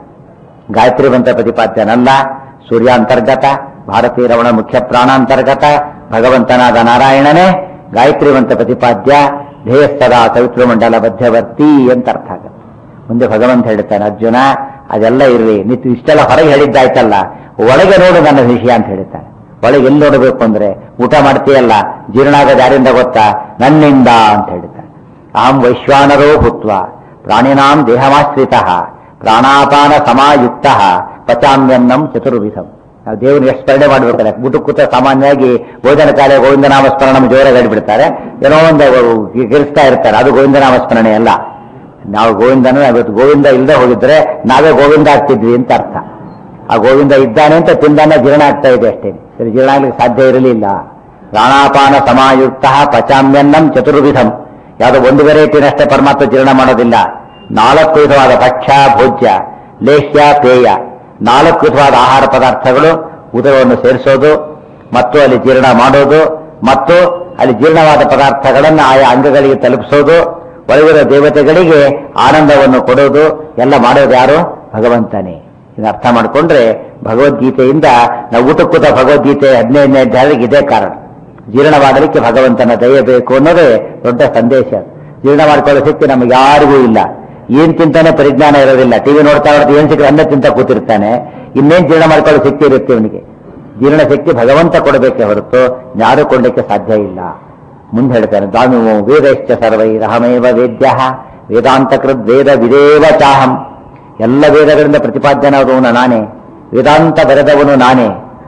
ಗಾಯತ್ರಿ ಮಂತ್ರ ಪ್ರತಿಪಾದ್ಯನಲ್ಲ ಸೂರ್ಯ ಅಂತರ್ಗತ ಭಾರತೀಯ ರಮಣ ಮುಖ್ಯ ಪ್ರಾಣಾಂತರ್ಗತ ಭಗವಂತನಾದ ನಾರಾಯಣನೇ ಗಾಯತ್ರಿ ಮಂತ್ರ ಪ್ರತಿಪಾದ್ಯ ಧ್ಯೇಯಸ್ಥದ ಸವಿತೃ ಮಂಡಲ ಮಧ್ಯವರ್ತಿ ಅಂತ ಅರ್ಥ ಆಗುತ್ತೆ ಮುಂದೆ ಭಗವಂತ ಹೇಳ್ತಾನೆ ಅರ್ಜುನ ಅದೆಲ್ಲ ಇರಲಿ ನಿತ್ಯ ಇಷ್ಟೆಲ್ಲ ಹೊರಗೆ ಹೇಳಿದ್ದಾಯ್ತಲ್ಲ ಒಳಗೆ ನೋಡು ನನ್ನ ವಿಷಯ ಅಂತ ಹೇಳ್ತಾನೆ ಒಳಗೆ ಎಲ್ಲಿ ನೋಡಬೇಕು ಅಂದ್ರೆ ಊಟ ಮಾಡ್ತೀಯಲ್ಲ ಜೀರ್ಣ ಆಗೋದು ಯಾರಿಂದ ಗೊತ್ತಾ ನನ್ನಿಂದ ಅಂತ ಹೇಳ್ತಾನೆ ಅಹಂ ವೈಶ್ವಾನರೋ ಭೂತ್ವ ಪ್ರಾಣಿನಾಂ ದೇಹಮಾಶ್ರಿತ ಪ್ರಾಣಾಪಾನ ಸಮಾಯುಕ್ತ ಪಚಾಮ್ಯನ್ನಂ ಚತುರ್ವಿಧಂ ನಾವು ದೇವ್ರನ್ನ ಎಷ್ಟು ಸ್ಮರಣೆ ಮಾಡ್ಬೇಕಲ್ಲ ಊಟ ಕೂತ ಸಾಮಾನ್ಯವಾಗಿ ಭೋಜನ ಕಾಲ ಗೋವಿಂದನಾಮ ಸ್ಮರಣ ಜೋರಾಗಿ ಹೇಳ್ಬಿಡ್ತಾರೆ ಏನೋ ಒಂದು ಗಿರಿಸ್ತಾ ಇರ್ತಾರೆ ಅದು ಗೋವಿಂದನಾಮ ಸ್ಮರಣೆ ಅಲ್ಲ ನಾವು ಗೋವಿಂದನ ಇವತ್ತು ಗೋವಿಂದ ಇಲ್ಲದೆ ಹೋಗಿದ್ರೆ ನಾವೇ ಗೋವಿಂದ ಆಗ್ತಿದ್ವಿ ಅಂತ ಅರ್ಥ ಆ ಗೋವಿಂದ ಇದ್ದಾನೆ ಅಂತ ತಿಂದಾನೆ ಜೀರ್ಣ ಆಗ್ತಾ ಇದೆ ಅಷ್ಟೇ ಸರಿ ಜೀರ್ಣ ಆಗ್ಲಿಕ್ಕೆ ಸಾಧ್ಯ ಇರಲಿಲ್ಲ ಪ್ರಾಣಾಪಾನ ಸಮಾಯುಕ್ತ ಪಚಾಮ್ಯನ್ನಂ ಚತುರ್ವಿಧಂ ಯಾವುದೋ ಒಂದು ವೆರೈಟಿನಷ್ಟೇ ಪರಮಾತ್ಮ ಜೀರ್ಣ ಮಾಡೋದಿಲ್ಲ ನಾಲ್ಕು ವಿಧವಾದ ಭಕ್ಷ್ಯ ಭೋಜ್ಯ ಲೇಹ್ಯ ಪೇಯ ನಾಲ್ಕು ವಿಧವಾದ ಆಹಾರ ಪದಾರ್ಥಗಳು ಉದರವನ್ನು ಸೇರಿಸೋದು ಮತ್ತು ಅಲ್ಲಿ ಜೀರ್ಣ ಮಾಡೋದು ಮತ್ತು ಅಲ್ಲಿ ಜೀರ್ಣವಾದ ಪದಾರ್ಥಗಳನ್ನು ಆಯಾ ಅಂಗಗಳಿಗೆ ತಲುಪಿಸೋದು ಒಳಗಿರೋ ದೇವತೆಗಳಿಗೆ ಆನಂದವನ್ನು ಕೊಡೋದು ಎಲ್ಲ ಮಾಡೋದು ಯಾರು ಭಗವಂತನೇ ಇದನ್ನ ಅರ್ಥ ಮಾಡಿಕೊಂಡ್ರೆ ಭಗವದ್ಗೀತೆಯಿಂದ ನಾವು ಊಟಕ್ಕೂತ ಭಗವದ್ಗೀತೆ ಹದಿನೈದನೇ ಅಧ್ಯಾಯಕ್ಕೆ ಇದೇ ಕಾರಣ ಜೀರ್ಣವಾಗಲಿಕ್ಕೆ ಭಗವಂತನ ದಯ ಬೇಕು ಅನ್ನೋದೇ ದೊಡ್ಡ ಸಂದೇಶ ಜೀರ್ಣ ಮಾಡ್ಕೊಳ್ಳೋ ಶಕ್ತಿ ನಮಗೆ ಯಾರಿಗೂ ಇಲ್ಲ ಏನ್ ತಿಂತಾನೆ ಪರಿಜ್ಞಾನ ಇರೋದಿಲ್ಲ ಟಿವಿ ನೋಡ್ತಾ ನೋಡ್ತಾ ಏನ್ ಸಿಕ್ಕರೆ ಅನ್ನ ತಿಂತ ಕೂತಿರ್ತಾನೆ ಇನ್ನೇನ್ ಜೀರ್ಣ ಮಾಡ್ಕೊಳ್ಳೋ ಶಕ್ತಿ ಇರುತ್ತೆ ಅವನಿಗೆ ಜೀರ್ಣ ಶಕ್ತಿ ಭಗವಂತ ಕೊಡಬೇಕೆ ಹೊರತು ಯಾರು ಕೊಡ್ಲಿಕ್ಕೆ ಸಾಧ್ಯ ಇಲ್ಲ ಮುಂದೆ ಹೇಳ್ತಾನೆ ದಾನುವು ವೇದಶ್ಚ ಸರ್ವೈರಹಮೇವ ವೇದ್ಯ ವೇದಾಂತಕೃತ್ ವೇದ ವಿದೇವ ಚಾಹಂ ಎಲ್ಲ ವೇದಗಳಿಂದ ಪ್ರತಿಪಾದ್ಯನಾದವನು ನಾನೇ ವೇದಾಂತ ಬರೆದವನು ನಾನೇ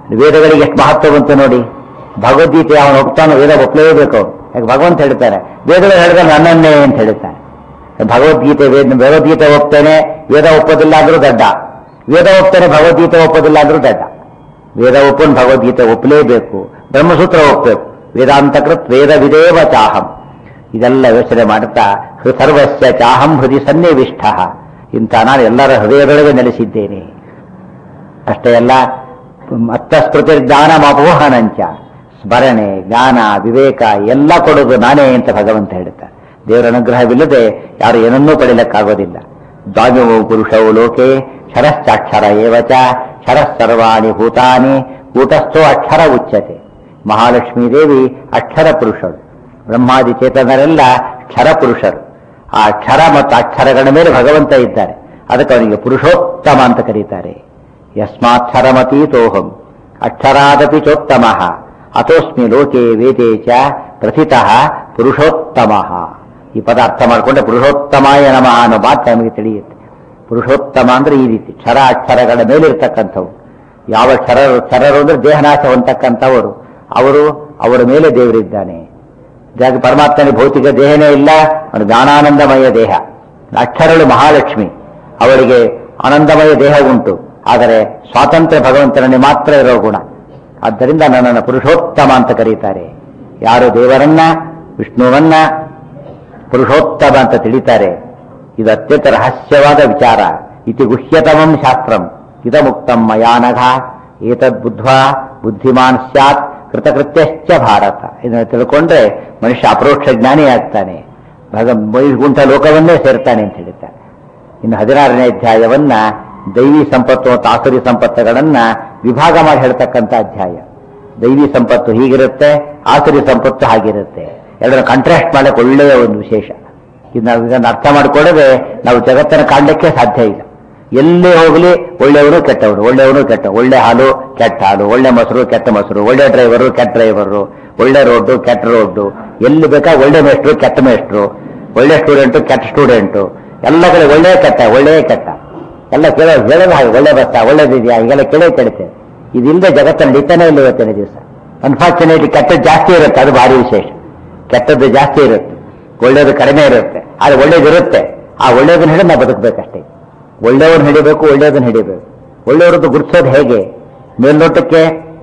ವೇದಗಳಿಗೆ ಎಷ್ಟು ಮಹತ್ವ ಬಂತು ನೋಡಿ ಭಗವದ್ಗೀತೆ ಅವನು ಒಪ್ತಾನೋ ವೇದ ಒಪ್ಪಲೇಬೇಕು ಅವ್ನು ಯಾಕೆ ಭಗವಂತ ಹೇಳ್ತಾರೆ ವೇದಗಳು ಹೇಳಿದ್ರೆ ನನ್ನನ್ನೇ ಅಂತ ಹೇಳ್ತಾರೆ ಭಗವದ್ಗೀತೆ ವೇದ ಭಗವದ್ಗೀತೆ ಒಪ್ತೇನೆ ವೇದ ಒಪ್ಪೋದಿಲ್ಲ ಅಂದ್ರೂ ದಡ್ಡ ವೇದ ಒಪ್ತೇನೆ ಭಗವದ್ಗೀತೆ ಒಪ್ಪೋದಿಲ್ಲ ಅಂದ್ರೂ ದಡ್ಡ ವೇದ ಒಪ್ಪನ್ ಭಗವದ್ಗೀತೆ ಒಪ್ಪಲೇಬೇಕು ಬ್ರಹ್ಮಸೂತ್ರ ಒಪ್ಪಬೇಕು ವೇದಾಂತಕೃತ್ ವೇದ ವಿದೇವ ಚಾಹಂ ಇದೆಲ್ಲ ಯೋಚನೆ ಮಾಡುತ್ತಾ ಹೃ- ಸರ್ವಸ್ಯ ಚಾಹಂ ಹೃದಯ ಸನ್ನಿವಿಷ್ಟ ಇಂಥ ನಾನು ಎಲ್ಲರ ಹೃದಯದೊಳಗೆ ನೆಲೆಸಿದ್ದೇನೆ ಅಷ್ಟೇ ಅಲ್ಲ ಮತ್ತಸ್ಮೃತಿ ಜ್ಞಾನ ಅಪೋಹನಂಚ ಸ್ಮರಣೆ ಜ್ಞಾನ ವಿವೇಕ ಎಲ್ಲ ಕೊಡೋದು ನಾನೇ ಅಂತ ಭಗವಂತ ಹೇಳ್ತಾರೆ ದೇವರ ಅನುಗ್ರಹವಿಲ್ಲದೆ ಯಾರು ಏನನ್ನೂ ಪಡೆಯಲಿಕ್ಕಾಗೋದಿಲ್ಲ ದ್ವಾಮ್ಯವು ಪುರುಷವು ಲೋಕೆ ಕ್ಷರಶ್ಚಾಕ್ಷರ ಏವಚ ಕ್ಷರಃ ಸರ್ವಾಣಿ ಭೂತಾನಿ ಕೂಟಸ್ಥೋ ಅಕ್ಷರ ಉಚ್ಯತೆ ಮಹಾಲಕ್ಷ್ಮೀ ದೇವಿ ಅಕ್ಷರ ಪುರುಷರು ಬ್ರಹ್ಮಾದಿ ಚೇತನರೆಲ್ಲ ಕ್ಷರ ಪುರುಷರು ಆ ಅಕ್ಷರ ಮತ್ತು ಅಕ್ಷರಗಳ ಮೇಲೆ ಭಗವಂತ ಇದ್ದಾರೆ ಅದಕ್ಕೆ ಅವನಿಗೆ ಪುರುಷೋತ್ತಮ ಅಂತ ಕರೀತಾರೆ ಯಸ್ಮಾಕ್ಷರಮತೀತೋಹಂ ಅಕ್ಷರಾದಪಿ ಚೋತ್ತಮ ಅತೋಸ್ಮಿ ಲೋಕೆ ವೇದೇ ಚ ಪ್ರಥಿತಃ ಪುರುಷೋತ್ತಮ ಈ ಪದ ಅರ್ಥ ಮಾಡಿಕೊಂಡ್ರೆ ಪುರುಷೋತ್ತಮಾಯ ನಮಃ ಅನ್ನೋ ಮಾತು ನಮಗೆ ತಿಳಿಯುತ್ತೆ ಪುರುಷೋತ್ತಮ ಅಂದ್ರೆ ಈ ರೀತಿ ಕ್ಷರ ಅಕ್ಷರಗಳ ಮೇಲಿರ್ತಕ್ಕಂಥವು ಯಾವ ಕ್ಷರರು ಕ್ಷರರು ಅಂದ್ರೆ ದೇಹನಾಶ ಹೊಂದಕ್ಕಂಥವರು ಅವರು ಅವರ ಮೇಲೆ ದೇವರಿದ್ದಾನೆ ಜಾಗ ಪರಮಾತ್ಮನ ಭೌತಿಕ ದೇಹನೇ ಇಲ್ಲ ಅವನು ಜ್ಞಾನಾನಂದಮಯ ದೇಹ ಅಕ್ಷರಳು ಮಹಾಲಕ್ಷ್ಮಿ ಅವರಿಗೆ ಆನಂದಮಯ ದೇಹ ಉಂಟು ಆದರೆ ಸ್ವಾತಂತ್ರ್ಯ ಭಗವಂತನಲ್ಲಿ ಮಾತ್ರ ಇರೋ ಗುಣ ಆದ್ದರಿಂದ ನನ್ನನ್ನು ಪುರುಷೋತ್ತಮ ಅಂತ ಕರೀತಾರೆ ಯಾರು ದೇವರನ್ನ ವಿಷ್ಣುವನ್ನ ಪುರುಷೋತ್ತಮ ಅಂತ ತಿಳಿತಾರೆ ಇದು ಅತ್ಯಂತ ರಹಸ್ಯವಾದ ವಿಚಾರ ಇತಿ ಗುಹ್ಯತಮಂ ಶಾಸ್ತ್ರಂ ಇದಮುಕ್ತಂ ಮಯಾನಘ ಏತದ್ ಬುದ್ಧ್ವಾ ಬುದ್ಧಿಮಾನ್ ಸ್ಯಾತ್ ಕೃತಕೃತ್ಯಶ್ಚ ಭಾರತ ಇದನ್ನು ತಿಳ್ಕೊಂಡ್ರೆ ಮನುಷ್ಯ ಅಪರೋಕ್ಷ ಜ್ಞಾನಿ ಆಗ್ತಾನೆ ಭಗ ವೈಗುಂಠ ಲೋಕವನ್ನೇ ಸೇರ್ತಾನೆ ಅಂತ ಹೇಳ್ತಾರೆ ಇನ್ನು ಹದಿನಾರನೇ ಅಧ್ಯಾಯವನ್ನ ದೈವಿ ಸಂಪತ್ತು ಮತ್ತು ಆಸುರಿ ಸಂಪತ್ತುಗಳನ್ನ ವಿಭಾಗ ಮಾಡಿ ಹೇಳ್ತಕ್ಕಂಥ ಅಧ್ಯಾಯ ದೈವಿ ಸಂಪತ್ತು ಹೀಗಿರುತ್ತೆ ಆಸುರಿ ಸಂಪತ್ತು ಹಾಗಿರುತ್ತೆ ಎರಡನ್ನ ಕಾಂಟ್ರಾಸ್ಟ್ ಮಾಡಕ್ಕೆ ಒಳ್ಳೆಯ ಒಂದು ವಿಶೇಷ ಇದು ನಾವು ಇದನ್ನು ಅರ್ಥ ಮಾಡಿಕೊಳ್ಳದೆ ನಾವು ಜಗತ್ತನ್ನು ಕಾಣಲಿಕ್ಕೆ ಸಾಧ್ಯ ಇಲ್ಲ ಎಲ್ಲೇ ಹೋಗಲಿ ಒಳ್ಳೆಯವರು ಕೆಟ್ಟವರು ಒಳ್ಳೆಯವರು ಕೆಟ್ಟ ಒಳ್ಳೆ ಹಾಲು ಕೆಟ್ಟ ಹಾಲು ಒಳ್ಳೆ ಮೊಸರು ಕೆಟ್ಟ ಮೊಸರು ಒಳ್ಳೆ ಡ್ರೈವರು ಕೆಟ್ಟ ಡ್ರೈವರು ಒಳ್ಳೆ ರೋಡ್ಡು ಕೆಟ್ಟ ರೋಡ್ಡು ಎಲ್ಲಿ ಬೇಕಾ ಒಳ್ಳೆ ಮೇಷ್ಟ್ರು ಕೆಟ್ಟ ಮೇಷ್ಟ್ರು ಒಳ್ಳೆ ಸ್ಟೂಡೆಂಟು ಕೆಟ್ಟ ಸ್ಟೂಡೆಂಟು ಎಲ್ಲ ಕಡೆ ಒಳ್ಳೆಯ ಕೆಟ್ಟ ಒಳ್ಳೆಯ ಕೆಟ್ಟ ಎಲ್ಲ ಕೇಳೋ ಹೇಳೋದು ಹಾಗೆ ಒಳ್ಳೆ ಬಸ್ಸ ಒಳ್ಳೇದಿದೆಯಾ ಈಗೆಲ್ಲ ಕೇಳೇ ಕೇಳುತ್ತೆ ಇದಿಲ್ಲದೆ ಜಗತ್ತನ್ನು ನಡೀತಾನೆ ಇಲ್ಲ ಇವತ್ತಿನ ದಿವಸ ಅನ್ಫಾರ್ಚುನೇಟ್ಲಿ ಕೆಟ್ಟದ್ದು ಜಾಸ್ತಿ ಇರುತ್ತೆ ಅದು ಭಾರಿ ವಿಶೇಷ ಕೆಟ್ಟದ್ದು ಜಾಸ್ತಿ ಇರುತ್ತೆ ಒಳ್ಳೇದು ಕಡಿಮೆ ಇರುತ್ತೆ ಆದ್ರೆ ಒಳ್ಳೇದಿರುತ್ತೆ ಆ ಒಳ್ಳೇದನ್ನ ಹಿಡಿದು ನಾವು ಬದುಕಬೇಕಷ್ಟೇ ಒಳ್ಳೆಯವ್ರನ್ನ ಹಿಡಿಬೇಕು ಒಳ್ಳೆಯದನ್ನ ಹಿಡಿಬೇಕು ಒಳ್ಳೆಯವ್ರದ್ದು ಗುರುತಿಸೋದು ಹೇಗೆ ಮೇಲ್ನೋಟಕ್ಕೆ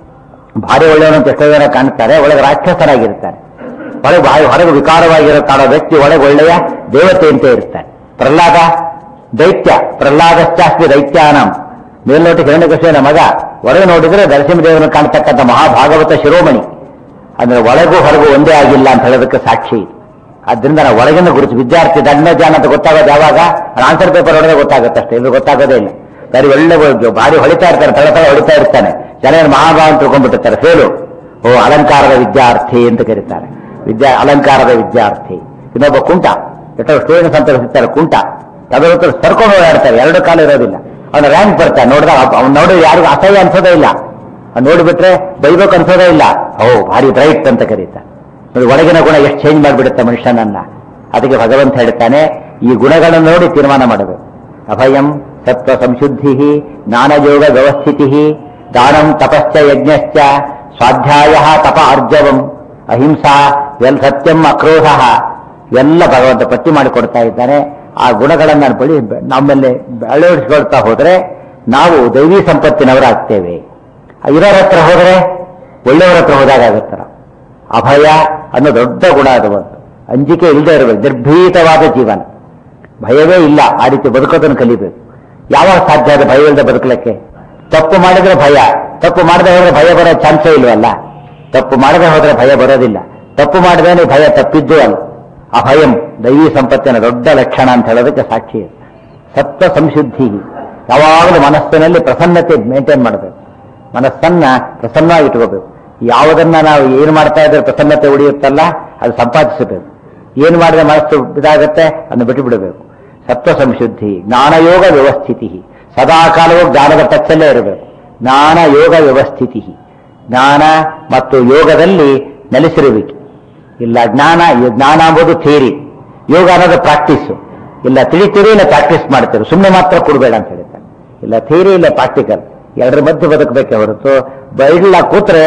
ಭಾರಿ ಒಳ್ಳೆಯವನು ಅಂತ ಎಷ್ಟೋ ಜನ ಕಾಣ್ತಾರೆ ಒಳಗೆ ರಾಕ್ಷಸರಾಗಿರ್ತಾರೆ ಒಳಗೆ ಭಾರಿ ಹೊರಗೆ ವಿಕಾರವಾಗಿರೋ ಕಾಣೋ ವ್ಯಕ್ತಿ ಒಳಗೆ ಒಳ್ಳೆಯ ದೇವತೆ ಅಂತ ಇರ್ತಾನೆ ಪ್ರಹ್ಲಾದ ದೈತ್ಯ ಪ್ರಹ್ಲಾದಶ್ಚಾಸ್ತಿ ದೈತ್ಯಾನಂ ಮೇಲ್ನೋಟಕ್ಕೆ ಹಿರಣ್ಯಕೃಷ್ಣನ ಮಗ ಹೊರಗೆ ನೋಡಿದ್ರೆ ನರಸಿಂಹದೇವನ ಕಾಣ್ತಕ್ಕಂಥ ಮಹಾಭಾಗವತ ಶಿರೋಮಣಿ ಅಂದ್ರೆ ಒಳಗೂ ಹೊರಗೂ ಒಂದೇ ಆಗಿಲ್ಲ ಅಂತ ಹೇಳೋದಕ್ಕೆ ಸಾಕ್ಷಿ ಇದು. ಆದ್ರಿಂದ ನಾವು ಒಳಗಿನ ಗುರುತು ವಿದ್ಯಾರ್ಥಿ ದಂಡ ಜಾನ ಅಂತ ಗೊತ್ತಾಗೋದು ಯಾವಾಗ ಆನ್ಸರ್ ಪೇಪರ್ ಹೊಡೆದ್ರೆ ಗೊತ್ತಾಗುತ್ತೆ ಅಷ್ಟೇ ಇದು ಗೊತ್ತಾಗೋದೇ ಇಲ್ಲ ಬರೀ ಒಳ್ಳೆ ಒಳ್ಳೆ ಭಾರಿ ಹೊಡಿತಾ ಇರ್ತಾರೆ ತಳ ತಳ ಹೊಡಿತಾ ಇರ್ತಾನೆ ಜನ ಮಹಾಭಾವ ಅಂತ ತಿಳ್ಕೊಂಡ್ಬಿಟ್ಟಿರ್ತಾರೆ ಫೇಲು ಓ ಅಲಂಕಾರದ ವಿದ್ಯಾರ್ಥಿ ಅಂತ ಕರೀತಾರೆ ವಿದ್ಯಾ ಅಲಂಕಾರದ ವಿದ್ಯಾರ್ಥಿ ಇನ್ನೊಬ್ಬ ಕುಂಟ ಎಷ್ಟೋ ಸ್ಟೂಡೆಂಟ್ಸ್ ಅಂತ ಸಿಗ್ತಾರೆ ಕುಂಟ ಅದರ ಸರ್ಕೊಂಡು ಓಡಾಡ್ತಾರೆ ಎರಡು ಕಾಲ ಇರೋದಿಲ್ಲ ಅವನ ರ್ಯಾಂಕ್ ಬರ್ತಾನೆ ನೋಡಿದಾಗ ಅವ್ನು ನೋಡಿ ಯಾರಿಗೂ ಅಸಹ್ಯ ಅನ್ಸೋದೇ ಇಲ್ಲ ಅವ್ನು ನೋಡಿಬಿಟ್ರೆ ಬೈಬೇಕು ಅನ್ಸೋದೇ ಇಲ್ಲ ಓ ಭಾರಿ ಬ್ರೈಟ್ ಅಂತ ಕರೀತಾರೆ ನೋಡಿ ಒಳಗಿನ ಗುಣ ಎಷ್ಟು ಚೇಂಜ್ ಮಾಡಿಬಿಡುತ್ತೆ ಮನುಷ್ಯನನ್ನ ಅದಕ್ಕೆ ಭಗವಂತ ಹೇಳ್ತಾನೆ ಈ ಗುಣಗಳನ್ನು ನೋಡಿ ತೀರ್ಮಾನ ಮಾಡಬೇಕು ಅಭಯಂ ಸತ್ವ ಸಂಶುದ್ಧಿ ಜ್ಞಾನಯೋಗ ವ್ಯವಸ್ಥಿತಿ ದಾನಂ ತಪಶ್ಚ ಯಜ್ಞಶ್ಚ ಸ್ವಾಧ್ಯಾಯ ತಪ ಆರ್ಜವಂ ಅಹಿಂಸಾ ಎಲ್ ಸತ್ಯಂ ಅಕ್ರೋಧ ಎಲ್ಲ ಭಗವಂತ ಪಟ್ಟಿ ಮಾಡಿಕೊಡ್ತಾ ಇದ್ದಾನೆ ಆ ಗುಣಗಳನ್ನ ಬಳಿ ನಮ್ಮಲ್ಲಿ ಅಳವಡಿಸಿಕೊಳ್ತಾ ಹೋದ್ರೆ ನಾವು ದೈವಿ ಸಂಪತ್ತಿನವರಾಗ್ತೇವೆ ಇರೋರ ಹತ್ರ ಹೋದರೆ ಒಳ್ಳೆಯವರ ಹತ್ರ ಹೋದಾಗತ್ತ ಅಭಯ ಅನ್ನೋ ದೊಡ್ಡ ಗುಣ ಅದು ಒಂದು ಅಂಜಿಕೆ ಇಲ್ಲದೆ ಇರಬೇಕು ನಿರ್ಭೀತವಾದ ಜೀವನ ಭಯವೇ ಇಲ್ಲ ಆ ರೀತಿ ಬದುಕೋದನ್ನು ಕಲಿಬೇಕು ಯಾವಾಗ ಸಾಧ್ಯ ಅದು ಭಯವಿಲ್ಲದೆ ಬದುಕಲಿಕ್ಕೆ ತಪ್ಪು ಮಾಡಿದ್ರೆ ಭಯ ತಪ್ಪು ಮಾಡದೆ ಹೋದ್ರೆ ಭಯ ಬರೋ ಚಾನ್ಸೇ ಇಲ್ವಲ್ಲ ತಪ್ಪು ಮಾಡದೆ ಹೋದ್ರೆ ಭಯ ಬರೋದಿಲ್ಲ ತಪ್ಪು ಮಾಡದೇನೆ ಭಯ ತಪ್ಪಿದ್ದು ಅಲ್ಲ ಅಭಯಂ ದೈವಿ ಸಂಪತ್ತಿನ ದೊಡ್ಡ ಲಕ್ಷಣ ಅಂತ ಹೇಳೋದಕ್ಕೆ ಸಾಕ್ಷಿ ಇದೆ. ಸತ್ವ ಸಂಶುದ್ಧಿ ಯಾವಾಗಲೂ ಮನಸ್ಸಿನಲ್ಲಿ ಪ್ರಸನ್ನತೆ ಮೇಂಟೈನ್ ಮಾಡಬೇಕು ಮನಸ್ಸನ್ನ ಪ್ರಸನ್ನವಾಗಿ ಇಟ್ಕೋಬೇಕು ಯಾವುದನ್ನ ನಾವು ಏನು ಮಾಡ್ತಾ ಇದ್ರೆ ಪ್ರಸನ್ನತೆ ಉಳಿಯುತ್ತಲ್ಲ ಅದು ಸಂಪಾದಿಸಬೇಕು ಏನು ಮಾಡಿದ್ರೆ ಮನಸ್ಸು ಇದಾಗತ್ತೆ ಅದನ್ನು ಬಿಟ್ಟು ಬಿಡಬೇಕು ಸತ್ವ ಸಂಶುದ್ಧಿ ಜ್ಞಾನಯೋಗ ವ್ಯವಸ್ಥಿತಿ ಸದಾ ಕಾಲವೂ ಜ್ಞಾನದ ಟಚ್ಚಲ್ಲೇ ಇರಬೇಕು ಜ್ಞಾನ ಯೋಗ ವ್ಯವಸ್ಥಿತಿ ಜ್ಞಾನ ಮತ್ತು ಯೋಗದಲ್ಲಿ ನೆಲೆಸಿರುವಿಕೆ ಇಲ್ಲ ಜ್ಞಾನ ಈ ಜ್ಞಾನ ಅಂಬುದು ಥಿಯರಿ ಯೋಗ ಅನ್ನೋದು ಪ್ರಾಕ್ಟೀಸ್ ಇಲ್ಲ ತಿಳಿತೀರಿ ಇಲ್ಲ ಪ್ರಾಕ್ಟೀಸ್ ಮಾಡ್ತೀರಿ ಸುಮ್ಮನೆ ಮಾತ್ರ ಕೊಡಬೇಡ ಅಂತ ಹೇಳ್ತಾರೆ ಇಲ್ಲ ಥಿಯರಿ ಇಲ್ಲ ಪ್ರಾಕ್ಟಿಕಲ್ ಎರಡರ ಮಧ್ಯೆ ಬದುಕಬೇಕೆ ಹೊರತು ಬೈಡ್ಲ ಕೂತ್ರೆ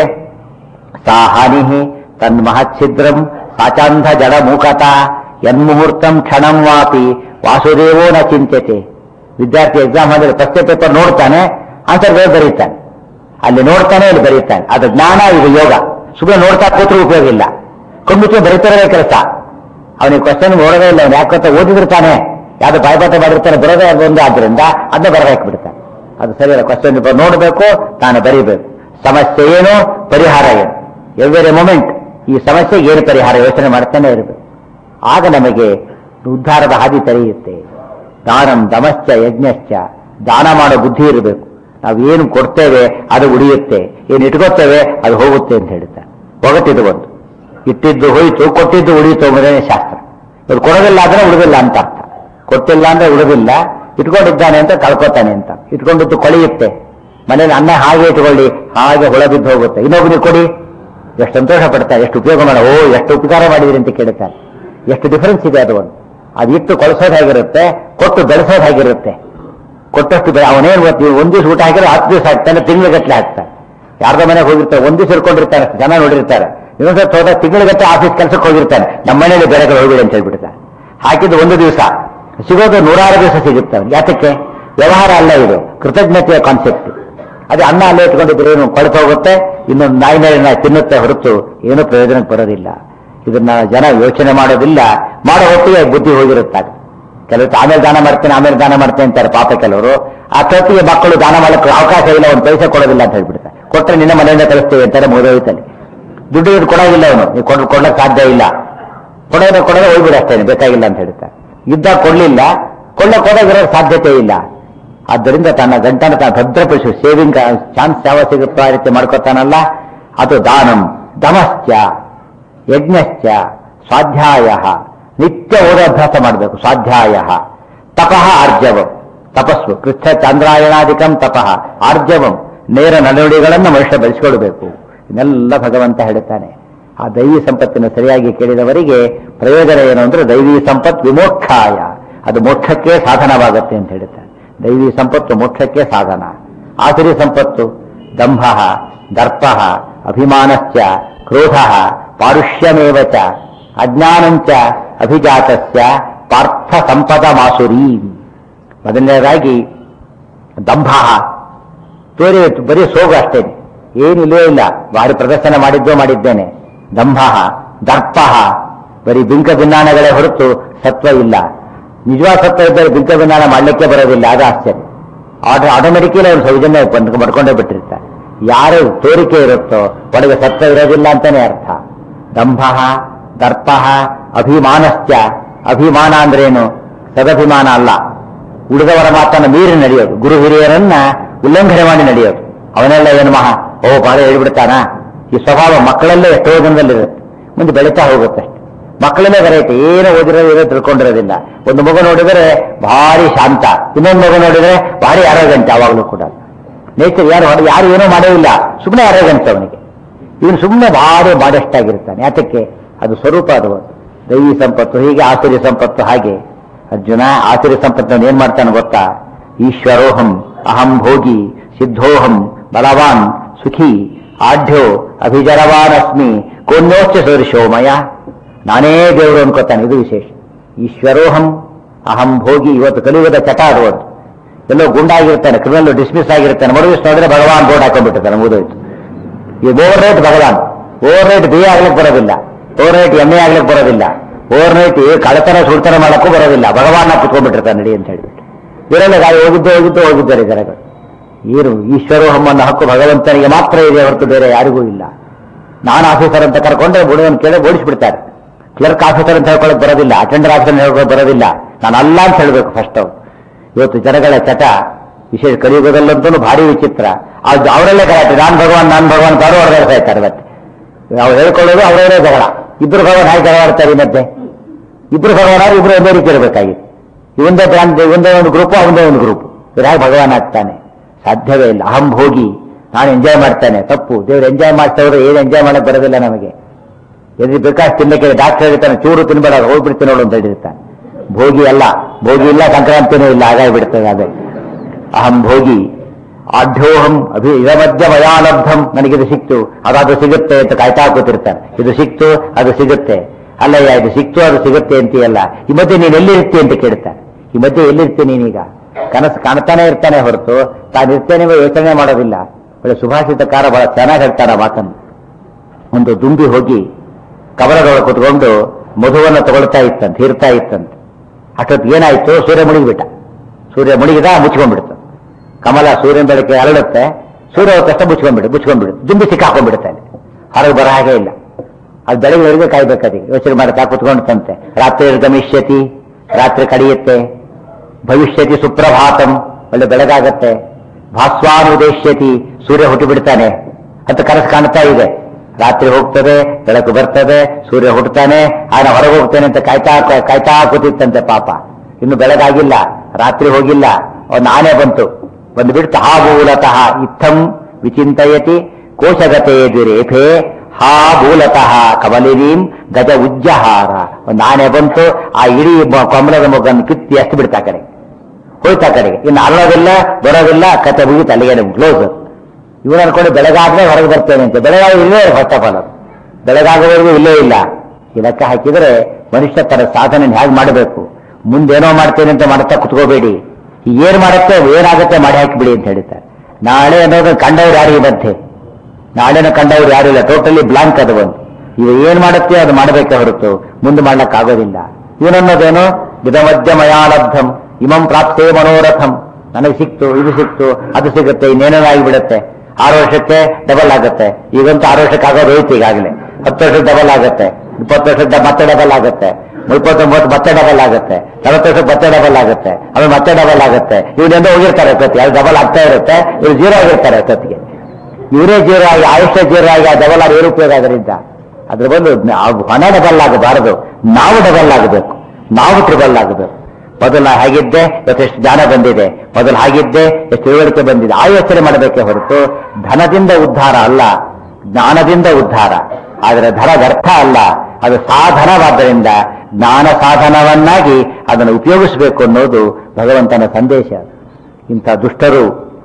ಸಾ ಹಾನಿ ತನ್ಮಹಚ್ಛಿದ್ರಂ ಸಾಚಾಂಧ ಜಡ ಮೂಕತ ಯನ್ಮುಹೂರ್ತಂ ಕ್ಷಣಂ ವಾಪಿ ವಾಸುದೇವೋ ನ ಚಿಂತ್ಯತೆ ವಿದ್ಯಾರ್ಥಿ ಎಕ್ಸಾಮ್ ಅಂದ್ರೆ ಪ್ರಶ್ನೆ ಪೇಪರ್ ನೋಡ್ತಾನೆ ಆನ್ಸರ್ ಬರೀತಾನೆ ಅಲ್ಲಿ ನೋಡ್ತಾನೆ ಇಲ್ಲಿ ಬರೀತಾನೆ ಅದು ಜ್ಞಾನ ಇದು ಯೋಗ ಸುಮ್ಮನೆ ನೋಡ್ತಾ ಕೂತ್ರೂ ಉಪಯೋಗ ಇಲ್ಲ ಕೊಂಬಿಟ್ಟು ಬರೀತಿರದೇ ಕೆಲಸ ಅವನಿಗೆ ಕ್ವಶನ್ ನೋಡೋದೇ ಇಲ್ಲ ಯಾಕೆ ಗೊತ್ತಾ ಓದಿದಿರ್ತಾನೆ ಯಾವ್ದು ಬಾಯ್ಪಾಠ ಮಾಡಿರ್ತಾನೆ ಬರೋದೇ ಅದೊಂದು ಆದ್ರಿಂದ ಅದನ್ನ ಬರಬೇಕು ಬಿಡ್ತಾನೆ ಅದು ಸರಿಯಲ್ಲ ಕ್ವಶನ್ ಪೇಪರ್ ನೋಡಬೇಕು ತಾನು ಬರೀಬೇಕು ಸಮಸ್ಯೆ ಏನು ಪರಿಹಾರ ಏನು ಎವ್ರಿ ಮೊಮೆಂಟ್ ಈ ಸಮಸ್ಯೆಗೆ ಏನು ಪರಿಹಾರ ಯೋಚನೆ ಮಾಡ್ತಾನೆ ಇರಬೇಕು ಆಗ ನಮಗೆ ಉದ್ಧಾರದ ಹಾದಿ ತೆರೆಯುತ್ತೆ ದಾನಂ ದಮಶ್ಚ ಯಜ್ಞಶ್ಚ ದಾನ ಮಾಡೋ ಬುದ್ಧಿ ಇರಬೇಕು ನಾವು ಏನು ಕೊಡ್ತೇವೆ ಅದು ಉಳಿಯುತ್ತೆ ಏನು ಇಟ್ಕೋತೇವೆ ಅದು ಹೋಗುತ್ತೆ ಅಂತ ಹೇಳ್ತಾರೆ ಒಗಟಿದು ಒಂದು ಇಟ್ಟಿದ್ದು ಹೋಯ್ತು ಕೊಟ್ಟಿದ್ದು ಉಳಿಯಿತು ಎಂಬುದೇ ಶಾಸ್ತ್ರ ಇದು ಕೊಡೋದಿಲ್ಲ ಅಂದ್ರೆ ಉಳಿದಿಲ್ಲ ಅಂತ ಅರ್ಥ ಕೊಟ್ಟಿಲ್ಲ ಅಂದ್ರೆ ಉಳಿದಿಲ್ಲ ಇಟ್ಕೊಂಡಿದ್ದಾನೆ ಅಂತ ಕಳ್ಕೊತಾನೆ ಅಂತ ಇಟ್ಕೊಂಡಿದ್ದು ಕೊಳೆಯುತ್ತೆ ಮನೇಲಿ ಅನ್ನ ಹಾಗೆ ಇಟ್ಕೊಳ್ಳಿ ಹಾಗೆ ಹುಳ ಬಿದ್ದು ಹೋಗುತ್ತೆ ಇನ್ನೊಬ್ಬನಿಗೆ ಕೊಡಿ ಎಷ್ಟು ಸಂತೋಷ ಪಡ್ತಾರೆ ಎಷ್ಟು ಉಪಯೋಗ ಮಾಡ ಓ ಎಷ್ಟು ಉಪಕಾರ ಮಾಡಿದ್ರಿ ಅಂತ ಕೇಳ್ತಾರೆ ಎಷ್ಟು ಡಿಫರೆನ್ಸ್ ಇದೆ ಅದು ಒಂದು ಅದು ಇಟ್ಟು ಕೊಳಿಸೋದು ಹೇಗಿರುತ್ತೆ ಕೊಟ್ಟು ಬೆಳೆಸೋದು ಹೇಗಿರುತ್ತೆ ಕೊಟ್ಟಷ್ಟು ಬೆಳೆ ಅವನೇನು ಗೊತ್ತಿ ಒಂದು ದಿವಸ ಊಟ ಹಾಕಿದ್ರೆ ಹತ್ತು ದಿವಸ ಹಾಕ್ತಾನೆ ತಿಂಗಳಿಗಟ್ಟಲೆ ಹಾಕ್ತಾನೆ ಯಾರ್ದೋ ಮನೆಗೆ ಹೋಗಿರ್ತಾರೆ ಒಂದ್ ದಿವಸ ಇರ್ಕೊಂಡಿರ್ತಾರೆ ಅಷ್ಟು ಜನ ನೋಡಿರ್ತಾರೆ ಇನ್ನೊಂದ್ಸತಿ ಹೋದ ತಿಂಗಳಿಗಟ್ಟಲೆ ಆಫೀಸ್ ಕೆಲಸಕ್ಕೆ ಹೋಗಿರ್ತಾನೆ ನಮ್ಮ ಮನೇಲಿ ಬೆಳೆಗಳು ಹೋಗ್ಬಿಡಿ ಅಂತ ಹೇಳ್ಬಿಡ್ತಾರೆ ಹಾಕಿದ್ದು ಒಂದು ದಿವಸ ಸಿಗೋದು ನೂರಾರು ದಿವಸ ಸಿಗುತ್ತೆ ಅವ್ನಿಗೆ. ಯಾತಕ್ಕೆ ವ್ಯವಹಾರ ಅಲ್ಲ ಇದು ಕೃತಜ್ಞತೆಯ ಕಾನ್ಸೆಪ್ಟ್ ಅದೇ ಅನ್ನ ಅಲ್ಲೇ ಇಟ್ಕೊಂಡಿದ್ರೆ ಏನು ಕೊಳತು ಹೋಗುತ್ತೆ ಇನ್ನೊಂದು ನಾಯಿ ಮೇಲೆ ನಾಯಿ ತಿನ್ನುತ್ತೆ ಹೊರತು ಏನೂ ಪ್ರಯೋಜನಕ್ಕೆ ಬರೋದಿಲ್ಲ ಇದನ್ನ ಜನ ಯೋಚನೆ ಮಾಡೋದಿಲ್ಲ ಮಾಡೋ ಹೊತ್ತಿಗೆ ಬುದ್ಧಿ ಹೋಗಿರುತ್ತಾರೆ ಕೆಲವರು ಆಮೇಲೆ ದಾನ ಮಾಡ್ತೇನೆ ಆಮೇಲೆ ದಾನ ಮಾಡ್ತೇನೆ ಅಂತಾರೆ ಪಾಪ ಕೆಲವರು ಆ ತೊತ್ತಿಗೆ ಮಕ್ಕಳು ದಾನ ಮಾಡಕ್ಕೆ ಅವಕಾಶ ಇಲ್ಲ ಒಂದು ಪೈಸೆ ಕೊಡೋದಿಲ್ಲ ಅಂತ ಹೇಳ್ಬಿಡ್ತಾರೆ ಕೊಟ್ಟರೆ ನಿನ್ನ ಮನೆಯಿಂದ ಕಳಿಸ್ತೇವೆ ಅಂತಾರೆ ಮುಗಿದೋಯ್ತಲ್ಲಿ ದುಡ್ಡು ದುಡ್ಡು ಕೊಡೋದಿಲ್ಲ ಅವನು ನೀವು ಕೊಡ್ ಕೊಡ್ಲಕ್ಕೆ ಸಾಧ್ಯ ಇಲ್ಲ ಕೊಡೋದ್ರೆ ಕೊಡೋದ್ರೆ ಹೋಗ್ಬಿಡಿ ಅಷ್ಟೇನೆ ಬೇಕಾಗಿಲ್ಲ ಅಂತ ಹೇಳ್ತಾರೆ ಯುದ್ಧ ಕೊಡ್ಲಿಲ್ಲ ಕೊಳ್ಳಕ್ಕೆ ಹೋದಾಗ ಸಾಧ್ಯತೆ ಇಲ್ಲ ಆದ್ದರಿಂದ ತನ್ನ ಗಂಟನ ತಾನು ಭದ್ರಪಡಿಸು ಸೇವಿಂಗ್ ಚಾನ್ಸ್ ಯಾವ ಸಿಗುತ್ತೋ ಆ ರೀತಿ ಮಾಡ್ಕೊತಾನಲ್ಲ ಅದು ದಾನಂ ದಮಶ್ಚ ಯಜ್ಞಶ್ಚ ಸ್ವಾಧ್ಯಾಯ ನಿತ್ಯ ಓದಾಭ್ಯಾಸ ಮಾಡಬೇಕು ಸ್ವಾಧ್ಯಾಯ ತಪಃ ಆರ್ಜವಂ ತಪಸ್ಸು ಕೃಷ್ಣ ಚಂದ್ರಾಯಣಾಧಿಕಂ ತಪಃ ಆರ್ಜವಂ ನೇರ ನಡೆನುಡಿಗಳನ್ನು ಮನುಷ್ಯ ಬೆಳೆಸಿಕೊಳ್ಬೇಕು ಇದನ್ನೆಲ್ಲ ಭಗವಂತ ಹೇಳುತ್ತಾನೆ ಆ ದೈವಿ ಸಂಪತ್ತಿನ ಸರಿಯಾಗಿ ಕೇಳಿದವರಿಗೆ ಪ್ರಯೋಜನ ಏನು ಅಂದ್ರೆ ದೈವಿ ಸಂಪತ್ ವಿಮೋಕ್ಷಾಯ ಅದು ಮೋಕ್ಷಕ್ಕೆ ಸಾಧನವಾಗುತ್ತೆ ಅಂತ ಹೇಳುತ್ತಾರೆ ದೈವಿ ಸಂಪತ್ತು ಮೋಕ್ಷಕ್ಕೆ ಸಾಧನ ಆಸುರಿ ಸಂಪತ್ತು ದಂಭ ದರ್ಪ ಅಭಿಮಾನಶ್ಚ ಕ್ರೋಧ ಪಾರುಷ್ಯಮೇವ ಚ ಅಜ್ಞಾನಂಚ ಅಭಿಜಾತಸ್ಯ ಪಾರ್ಥ ಸಂಪದ ಮಾಸುರಿ ಮೊದಲನೇದಾಗಿ ದಂಭ ತೋರಿ ಬರೀ ಸೋಗು ಅಷ್ಟೇ ಏನಿಲ್ಲವೇ ಇಲ್ಲ ಭಾರಿ ಪ್ರದರ್ಶನ ಮಾಡಿದ್ದೋ ಮಾಡಿದ್ದೇನೆ ದಂಭ ದರ್ಪ ಬರೀ ಬಿಂಕ ಭಿನ್ನಾಣಗಳೇ ಹೊರತು ಸತ್ವ ಇಲ್ಲ ನಿಜವಾದ ಸತ್ವ ಇದ್ದರೆ ಬಿಂಕ ಭಿನ್ನಾಣ ಮಾಡಲಿಕ್ಕೆ ಬರೋದಿಲ್ಲ ಅದು ಆಶ್ಚರ್ಯ ಆರ್ಡರ್ ಆಟೋಮೆಟಿಕಲಿ ಅವ್ರು ಸೌಜನ್ಯ ಬಂದ್- ಮಾಡ್ಕೊಂಡೇ ಬಿಟ್ಟಿರ್ತಾರೆ ಯಾರು ತೋರಿಕೆ ಇರುತ್ತೋ ಒಳಗೆ ಸತ್ವ ಇರೋದಿಲ್ಲ ಅಂತಾನೆ ಅರ್ಥ ದಂಭ ದರ್ಪ ಅಭಿಮಾನಶ್ಚ ಅಭಿಮಾನ ಅಂದ್ರೇನು ಸದಭಿಮಾನ ಅಲ್ಲ ಉಳಿದವರ ಮಾತನ್ನು ಮೀರಿ ನಡೆಯೋದು ಗುರು ಹಿರಿಯರನ್ನ ಉಲ್ಲಂಘನೆ ಮಾಡಿ ನಡೆಯೋದು ಅವನೆಲ್ಲ ಏನು ಮಹಾ ಓ ಬಾಳ ಹೇಳ್ಬಿಡ್ತಾನ ಈ ಸ್ವಭಾವ ಮಕ್ಕಳಲ್ಲೇ ಎಷ್ಟೋ ಜನದಲ್ಲಿರುತ್ತೆ ಮುಂದೆ ಬೆಳೀತಾ ಹೋಗುತ್ತೆ ಅಷ್ಟೆ ಮಕ್ಕಳಲ್ಲೇ ವೆರೈಟಿ ಏನು ಓದಿರೋದು ಏನೋ ತಿಳ್ಕೊಂಡಿರೋದಿಲ್ಲ ಒಂದು ಮಗು ನೋಡಿದರೆ ಭಾರಿ ಶಾಂತ ಇನ್ನೊಂದು ಮಗು ನೋಡಿದರೆ ಭಾರಿ ಆರೋಗ್ಯಂತೆ ಯಾವಾಗಲೂ ಕೂಡ ನೇಚರ್ ಯಾರು ಹೊಡೆ- ಯಾರು ಏನೂ ಮಾಡೇ ಇಲ್ಲ ಸುಮ್ಮನೆ ಆರೋಗ್ಯಂತೆ ಅವನಿಗೆ ಇವನು ಸುಮ್ಮನೆ ಭಾರಿ ಬಾಡೆಸ್ಟ್ ಆಗಿರ್ತಾನೆ ಯಾತಕ್ಕೆ ಅದು ಸ್ವರೂಪ ಅದು ದೈವಿ ಸಂಪತ್ತು ಹೀಗೆ ಆಸುರಿ ಸಂಪತ್ತು ಹಾಗೆ ಅರ್ಜುನ ಆಸುರಿ ಸಂಪತ್ತನ್ನು ಏನ್ ಮಾಡ್ತಾನೆ ಗೊತ್ತಾ ಈಶ್ವರೋಹಂ ಅಹಂ ಭೋಗಿ ಸಿದ್ಧೋಹಂ ಬಲವಾನ್ ಸುಖಿ ಆಢ್ಯೋ ಅಭಿಜರವಾನ್ ಅಸ್ಮಿ ಕೋನ್ಯೋಚ್ಚ ಸದೃಶೋಮಯ ನಾನೇ ದೇವರು ಅನ್ಕೋತಾನೆ ಇದು ವಿಶೇಷ ಈಶ್ವರೋಹಂ ಅಹಂ ಭೋಗಿ ಇವತ್ತು ಕಲಿಯುಗದ ಚಟ ಆಡುವುದು ಎಲ್ಲೋ ಗುಂಡಾಗಿರ್ತಾನೆ ಕ್ರಿಮಿನಲ್ ಡಿಸ್ಮಿಸ್ ಆಗಿರ್ತಾನೆ ಮರುದಿವ್ಸ ನೋಡಿದ್ರೆ ಭಗವಾನ್ ಬೋರ್ಡ್ ಹಾಕೊಂಡ್ಬಿಟ್ಟಿರ್ತಾನೆ ಮುಗಿದೋಯ್ತು ಈ over rate Bhagwan over rate B ಆಗ್ಲಿಕ್ಕೆ ಬರೋದಿಲ್ಲ ಓವರ್ ರೇಟ್ ಎಮ್ ಎ ಆಗ್ಲಿಕ್ಕೆ ಬರೋದಿಲ್ಲ ಓವರ್ ರೇಟ್ ಕಳತನ ಸುಳ್ತನ ಮಾಡಕ್ಕೂ ಬರೋದಿಲ್ಲ ಭಗವಾನ್ ಕುತ್ಕೊಂಡ್ಬಿಟ್ಟಿರ್ತಾನೆ ನಡಿ ಅಂತ ಹೇಳ್ಬಿಟ್ಟು ಇವರೆಲ್ಲ ಗಾಳಿ ಹೋಗಿದ್ದು ಹೋಗಿದ್ದು ಹೋಗಿದ್ದಾರೆ ಜನಗಳು ಏನು ಈಶ್ವರೋಹಮ್ಮನ್ನ ಹಕ್ಕು ಭಗವಂತನಿಗೆ ಮಾತ್ರ ಇದೆ ಹೊರತು ಬೇರೆ ಯಾರಿಗೂ ಇಲ್ಲ ನಾನು ಆಫೀಸರ್ ಅಂತ ಕರ್ಕೊಂಡ್ರೆ ಬುಡವನ್ನು ಕೇಳಿ ಓಡಿಸ್ಬಿಡ್ತಾರೆ ಕ್ಲರ್ಕ್ ಆಫೀಸರ್ ಅಂತ ಹೇಳ್ಕೊಳಕ್ ಬರೋದಿಲ್ಲ ಅಟೆಂಡರ್ ಆಫೀಸರ್ ಹೇಳ್ಕೊಳಕ್ ಬರೋದಿಲ್ಲ ನಾನು ಅಲ್ಲ ಅಂತ ಹೇಳ್ಬೇಕು ಫಸ್ಟ್ ಅವ್ರು ಇವತ್ತು ಜನಗಳ ಚಟ ವಿಶೇಷ ಕಲಿಯುಗದಲ್ಲಂತೂ ಭಾರಿ ವಿಚಿತ್ರ ಅದು ಅವರಲ್ಲೇ ಗಲಾಟೆ ನಾನ್ ಭಗವಾನ್ ನಾನ್ ಭಗವಾನ್ ತಾರು ಹೊಡೆದಾಡ್ತಾ ಇರ್ತಾರೆ ಮತ್ತೆ ಅವ್ರು ಹೇಳ್ಕೊಳ್ಳೋದು ಅವರವರೇ ಜಗಳ ಇಬ್ರು ಭಗವಾನ್ ಹಾಗೆ ಜಗಳ ಆಡ್ತಾರೆ ಈ ಮಧ್ಯೆ ಇಬ್ರು ಭಗವಾನ್ ಇಬ್ರು ಒಂದೇ ರೀತಿ ಇರಬೇಕಾಗಿತ್ತು ಇವಂದೇ ಬ್ರಾಂಡ್ ಒಂದೇ ಒಂದು ಗ್ರೂಪ್ ಅವಂದೇ ಒಂದು ಗ್ರೂಪ್ ಇವ್ರು ಹೇಗೆ ಭಗವಾನ್ ಆಗ್ತಾನೆ ಸಾಧ್ಯವೇ ಇಲ್ಲ ಅಹಂ ಭೋಗಿ ನಾನು ಎಂಜಾಯ್ ಮಾಡ್ತಾನೆ ತಪ್ಪು ದೇವ್ರು ಎಂಜಾಯ್ ಮಾಡ್ತಾವ್ರೆ ಏನು ಎಂಜಾಯ್ ಮಾಡಕ್ ಬರೋದಿಲ್ಲ ನಮಗೆ ಎಲ್ಲಿ ಬೇಕಾದ್ರೆ ತಿನ್ನಕ್ಕೆ ಡಾಕ್ಟರ್ ಹೇಳ್ತಾನೆ ಚೂರು ತಿನ್ಬೇಡ ಹೋಗ್ಬಿಡ್ತೀನಿ ನೋಡು ಅಂತ ಹೇಳಿರ್ತಾನೆ ಭೋಗಿ ಅಲ್ಲ ಭೋಗಿ ಇಲ್ಲ ಸಂಕ್ರಾಂತಿನೂ ಇಲ್ಲ ಹಾಗಾಗಿ ಬಿಡ್ತದೆ ಅದೇ ಅಹಂ ಭೋಗಿ ಆಢ್ಯೋಹಂ ಅಭಿ ಇದಮಧ್ಯ ಮಯಾಲಬ್ಧಂ ನನಗಿದು ಸಿಕ್ತು ಅದಾದ್ರೂ ಸಿಗುತ್ತೆ ಅಂತ ಕಾಯ್ತಾ ಕೂತಿರ್ತಾನೆ ಇದು ಸಿಕ್ತು ಅದು ಸಿಗುತ್ತೆ ಅಲ್ಲಯ್ಯ ಇದು ಸಿಕ್ತು ಅದು ಸಿಗುತ್ತೆ ಅಂತೀಯಲ್ಲ ಈ ಮಧ್ಯೆ ನೀನು ಎಲ್ಲಿರ್ತಿ ಅಂತ ಕೇಳ್ತಾನೆ ಈ ಮಧ್ಯೆ ಎಲ್ಲಿರ್ತೀನಿ ನೀನೀಗ ಕನಸು ಕಾಣ್ತಾನೆ ಇರ್ತಾನೆ ಹೊರತು ತಾನು ಇರ್ತೇನೆ ಎಂಬ ಯೋಚನೆ ಮಾಡೋದಿಲ್ಲ ಒಳ್ಳೆ ಸುಭಾಷಿತಕಾರ ಬಹಳ ಚೆನ್ನಾಗಿ ಹೇಳ್ತಾನೆ ಆ ಮಾತನ್ನು ಒಂದು ದುಂಬಿ ಹೋಗಿ ಕವಲದೊಳಗೆ ಕುತ್ಕೊಂಡು ಮಧುವನ್ನು ತಗೊಳ್ತಾ ಇತ್ತಂತೆ ಹೀರ್ತಾ ಇತ್ತಂತೆ ಅಷ್ಟೊತ್ತು ಏನಾಯ್ತು ಸೂರ್ಯ ಮುಳುಗಿಬಿಟ್ಟ ಸೂರ್ಯ ಮುಳುಗಿದ ಮುಚ್ಕೊಂಡ್ಬಿಡ್ತು ಕಮಲ ಸೂರ್ಯನ ಬೆಳಕೆ ಹರಡುತ್ತೆ ಸೂರ್ಯ ಹೋದ ತಕ್ಷಣ ಮುಚ್ಕೊಂಡ್ಬಿಡು ಮುಚ್ಕೊಂಡ್ಬಿಡು ದುಂಬಿ ಸಿಕ್ಕಾಕೊಂಡ್ಬಿಡುತ್ತಾನೆ ಹೊರಗೆ ಬರೋ ಹಾಗೆ ಇಲ್ಲ ಅದು ಬೆಳಗ್ಗೆವರೆಗೂ ಕಾಯ್ಬೇಕು ಅದಕ್ಕೆ ಯೋಚನೆ ಮಾಡ್ತಾ ಕುತ್ಕೊಂಡ್ತಂತೆ ರಾತ್ರಿ ಗಮಿಷ್ಯತಿ ರಾತ್ರಿ ಕಡಿಯುತ್ತೆ ಭವಿಷ್ಯತಿ ಸುಪ್ರಭಾತಂ ಒಳ್ಳೆ ಬೆಳಗಾಗತ್ತೆ ಭಾಸ್ವಾನುದೇಶ್ಯತಿ ಸೂರ್ಯ ಹುಟ್ಟು ಬಿಡ್ತಾನೆ ಅಂತ ಕನಸು ಕಾಣ್ತಾ ಇದೆ ರಾತ್ರಿ ಹೋಗ್ತದೆ ಬೆಳಕು ಬರ್ತದೆ ಸೂರ್ಯ ಹುಟ್ಟುತ್ತಾನೆ ಆನ ಹೊರಗೆ ಹೋಗ್ತಾನೆ ಅಂತ ಕಾಯ್ತಾ ಕಾಯ್ತಾ ಕೂತಿತ್ತಂತೆ ಪಾಪ ಇನ್ನು ಬೆಳಗಾಗಿಲ್ಲ ರಾತ್ರಿ ಹೋಗಿಲ್ಲ ಒಂದು ಆನೆ ಬಂತು ಬಂದು ಬಿಡ್ತು ಹಾ ಮೂಲತಃ ಇತ್ತಂ ವಿಚಿಂತಯತಿ ಕೋಶಗತೆ ರೇಫೆ ಹಾ ಮೂಲತಃ ಕಮಲಿನೀಂ ಗಜ ಉಜ್ಜಹಾರ ಒಂದು ಆನೆ ಬಂತು ಆ ಇಡೀ ಮ- ಕಮಲದ ಮಗನ್ನು ಕಿತ್ತಿ ಅಷ್ಟು ಬಿಡ್ತಾ ಕಡೆ ಹೋಯ್ತಾ ಕಡೆಗೆ ಇನ್ನು ಅಲ್ಲೋದಿಲ್ಲ ಬರೋದಿಲ್ಲ ಕತೆ ಮುಗಿತು ಅಲ್ಲಿಗೆ ಕ್ಲೋಸ್ ಇವನು ಅನ್ಕೊಂಡು ಬೆಳಗಾಗಲೇ ಹೊರಗೆ ಬರ್ತೇನೆ ಅಂತ ಬೆಳಗಾಗ ಇಲ್ಲೇ ಫಸ್ಟ್ ಆಫ್ ಆಲ್ ಬೆಳಗಾಗುವವರೆಗೂ ಇಲ್ಲೇ ಇಲ್ಲ ಈ ಲೆಕ್ಕ ಹಾಕಿದರೆ ಮನುಷ್ಯ ತನ್ನ ಸಾಧನೆ ಹೇಗೆ ಮಾಡಬೇಕು ಮುಂದೇನೋ ಮಾಡ್ತೇನೆ ಅಂತ ಮಾಡ್ತಾ ಕುತ್ಕೋಬೇಡಿ ಏನ್ ಮಾಡುತ್ತೆ ಏನಾಗುತ್ತೆ ಮಾಡಿ ಹಾಕಿಬಿಡಿ ಅಂತ ಹೇಳ್ತಾರೆ ನಾಳೆ ಅನ್ನೋದು ಕಂಡವ್ರು ಯಾರು ಈ ಮಧ್ಯೆ ನಾಳೆನ ಕಂಡವ್ರು ಯಾರು ಇಲ್ಲ ಟೋಟಲಿ ಬ್ಲಾಂಕ್ ಅದು ಒಂದು ಇವ ಏನ್ ಮಾಡುತ್ತೆ ಅದು ಮಾಡಬೇಕೆ ಹೊರತು ಮುಂದೆ ಮಾಡ್ಲಕ್ಕಾಗೋದಿಲ್ಲ ಇವನನ್ನೋದೇನು ಇದಮಧ್ಯ ಮಯಾಲಬ್ಧಂ ಇಮಂ ಪ್ರಾಪ್ತೇ ಮನೋರಥಂ ನನಗೆ ಸಿಕ್ತು ಇದು ಸಿಕ್ತು ಅದು ಸಿಗುತ್ತೆ ಇನ್ನೇನೇನೋ ಆಗಿಬಿಡುತ್ತೆ ಆರು ವರ್ಷಕ್ಕೆ ಡಬಲ್ ಆಗುತ್ತೆ ಈಗಂತೂ ಆರು ವರ್ಷಕ್ಕೆ ಆಗೋದು ಹೋಯ್ತು ಈಗಾಗಲೇ ಹತ್ತು ವರ್ಷಕ್ಕೆ ಡಬಲ್ ಆಗುತ್ತೆ ಇಪ್ಪತ್ತು ವರ್ಷಕ್ಕೆ ಮತ್ತೆ ಡಬಲ್ ಆಗುತ್ತೆ ಇಪ್ಪತ್ತೊಂಬತ್ತು ಮತ್ತೆ ಡಬಲ್ ಆಗುತ್ತೆ ನಲವತ್ತು ವರ್ಷಕ್ಕೆ ಮತ್ತೆ ಡಬಲ್ ಆಗುತ್ತೆ ಆಮೇಲೆ ಮತ್ತೆ ಡಬಲ್ ಆಗುತ್ತೆ ಇವನೆಂದೋ ಹೋಗಿರ್ತಾರೆ ಕತ್ತಿ ಅದು ಡಬಲ್ ಆಗ್ತಾ ಇರುತ್ತೆ ಇವ್ರು ಜೀರೋ ಆಗಿರ್ತಾರೆ ಕತ್ತಿಗೆ ಇವರೇ ಜೀರೋ ಆಗಿ ಆಯುಷ್ಯ ಜೀರೋ ಆಗಿ ಆ ಡಬಲ್ ಆಗಿ ಏನು ಉಪಯೋಗ ಅದರಿಂದ ಅದ್ರ ಬಂದು ಆ ಹಣ ಡಬಲ್ ಆಗಬಾರದು ನಾವು ಡಬಲ್ ಆಗಬೇಕು ನಾವು ಟ್ರಿಬಲ್ ಆಗಬೇಕು ಮೊದಲು ನಾ ಹಾಗಿದ್ದೆ ಇವತ್ತೆಷ್ಟು ಜ್ಞಾನ ಬಂದಿದೆ ಮೊದಲು ಹಾಗಿದ್ದೆ ಎಷ್ಟು ತಿಳುವಳಿಕೆ ಬಂದಿದೆ ಆ ಯೋಚನೆ ಮಾಡಬೇಕೇ ಹೊರತು ಧನದಿಂದ ಉದ್ಧಾರ ಅಲ್ಲ ಜ್ಞಾನದಿಂದ ಉದ್ಧಾರ ಆದರೆ ಧನ ವ್ಯರ್ಥ ಅಲ್ಲ ಅದು ಸಾಧನವಾದ್ದರಿಂದ ಜ್ಞಾನ ಸಾಧನವನ್ನಾಗಿ ಅದನ್ನು ಉಪಯೋಗಿಸಬೇಕು ಅನ್ನೋದು ಭಗವಂತನ ಸಂದೇಶ ಇಂಥ ದುಷ್ಟರು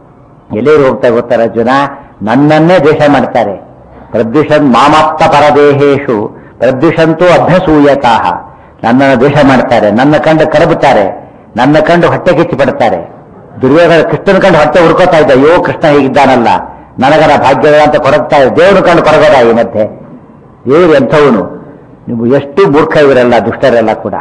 ಎಲ್ಲರೂ ಹೋಗ್ತಾ ಗೊತ್ತಾರೆ ಅರ್ಜುನ ನನ್ನನ್ನೇ ದ್ವೇಷ ಮಾಡ್ತಾರೆ ಪ್ರದ್ವಿಷನ್ ಮಾಮಾಪ್ತ ಪರದೇಹೇಶು ಪ್ರದ್ವಿಷಂತೂ ಅಭ್ಯಸೂಯತಾಹ ನನ್ನನ್ನು ದ್ವೇಷ ಮಾಡ್ತಾರೆ ನನ್ನ ಕಂಡು ಕರಬುತ್ತಾರೆ ನನ್ನ ಕಂಡು ಹೊಟ್ಟೆ ಕಿಚ್ಚಿ ಪಡ್ತಾರೆ ದುರ್ಯೋಧನ ಕೃಷ್ಣನ ಕಂಡು ಹೊಟ್ಟೆ ಹುಡ್ಕೋತಾ ಇದ್ದ ಅಯ್ಯೋ ಕೃಷ್ಣ ಹೀಗಿದ್ದಾನಲ್ಲ ನನಗರ ಭಾಗ್ಯದ ಅಂತ ಕೊರಗ್ತಾ ಇದೆ ದೇವ್ರ ಕಂಡು ಕೊರಗದ ಈ ಮಧ್ಯೆ ದೇವರು ಎಂಥವನು ನೀವು ಎಷ್ಟು ಮೂರ್ಖ ಇವರೆಲ್ಲ ದುಷ್ಟರೆಲ್ಲ ಕೂಡ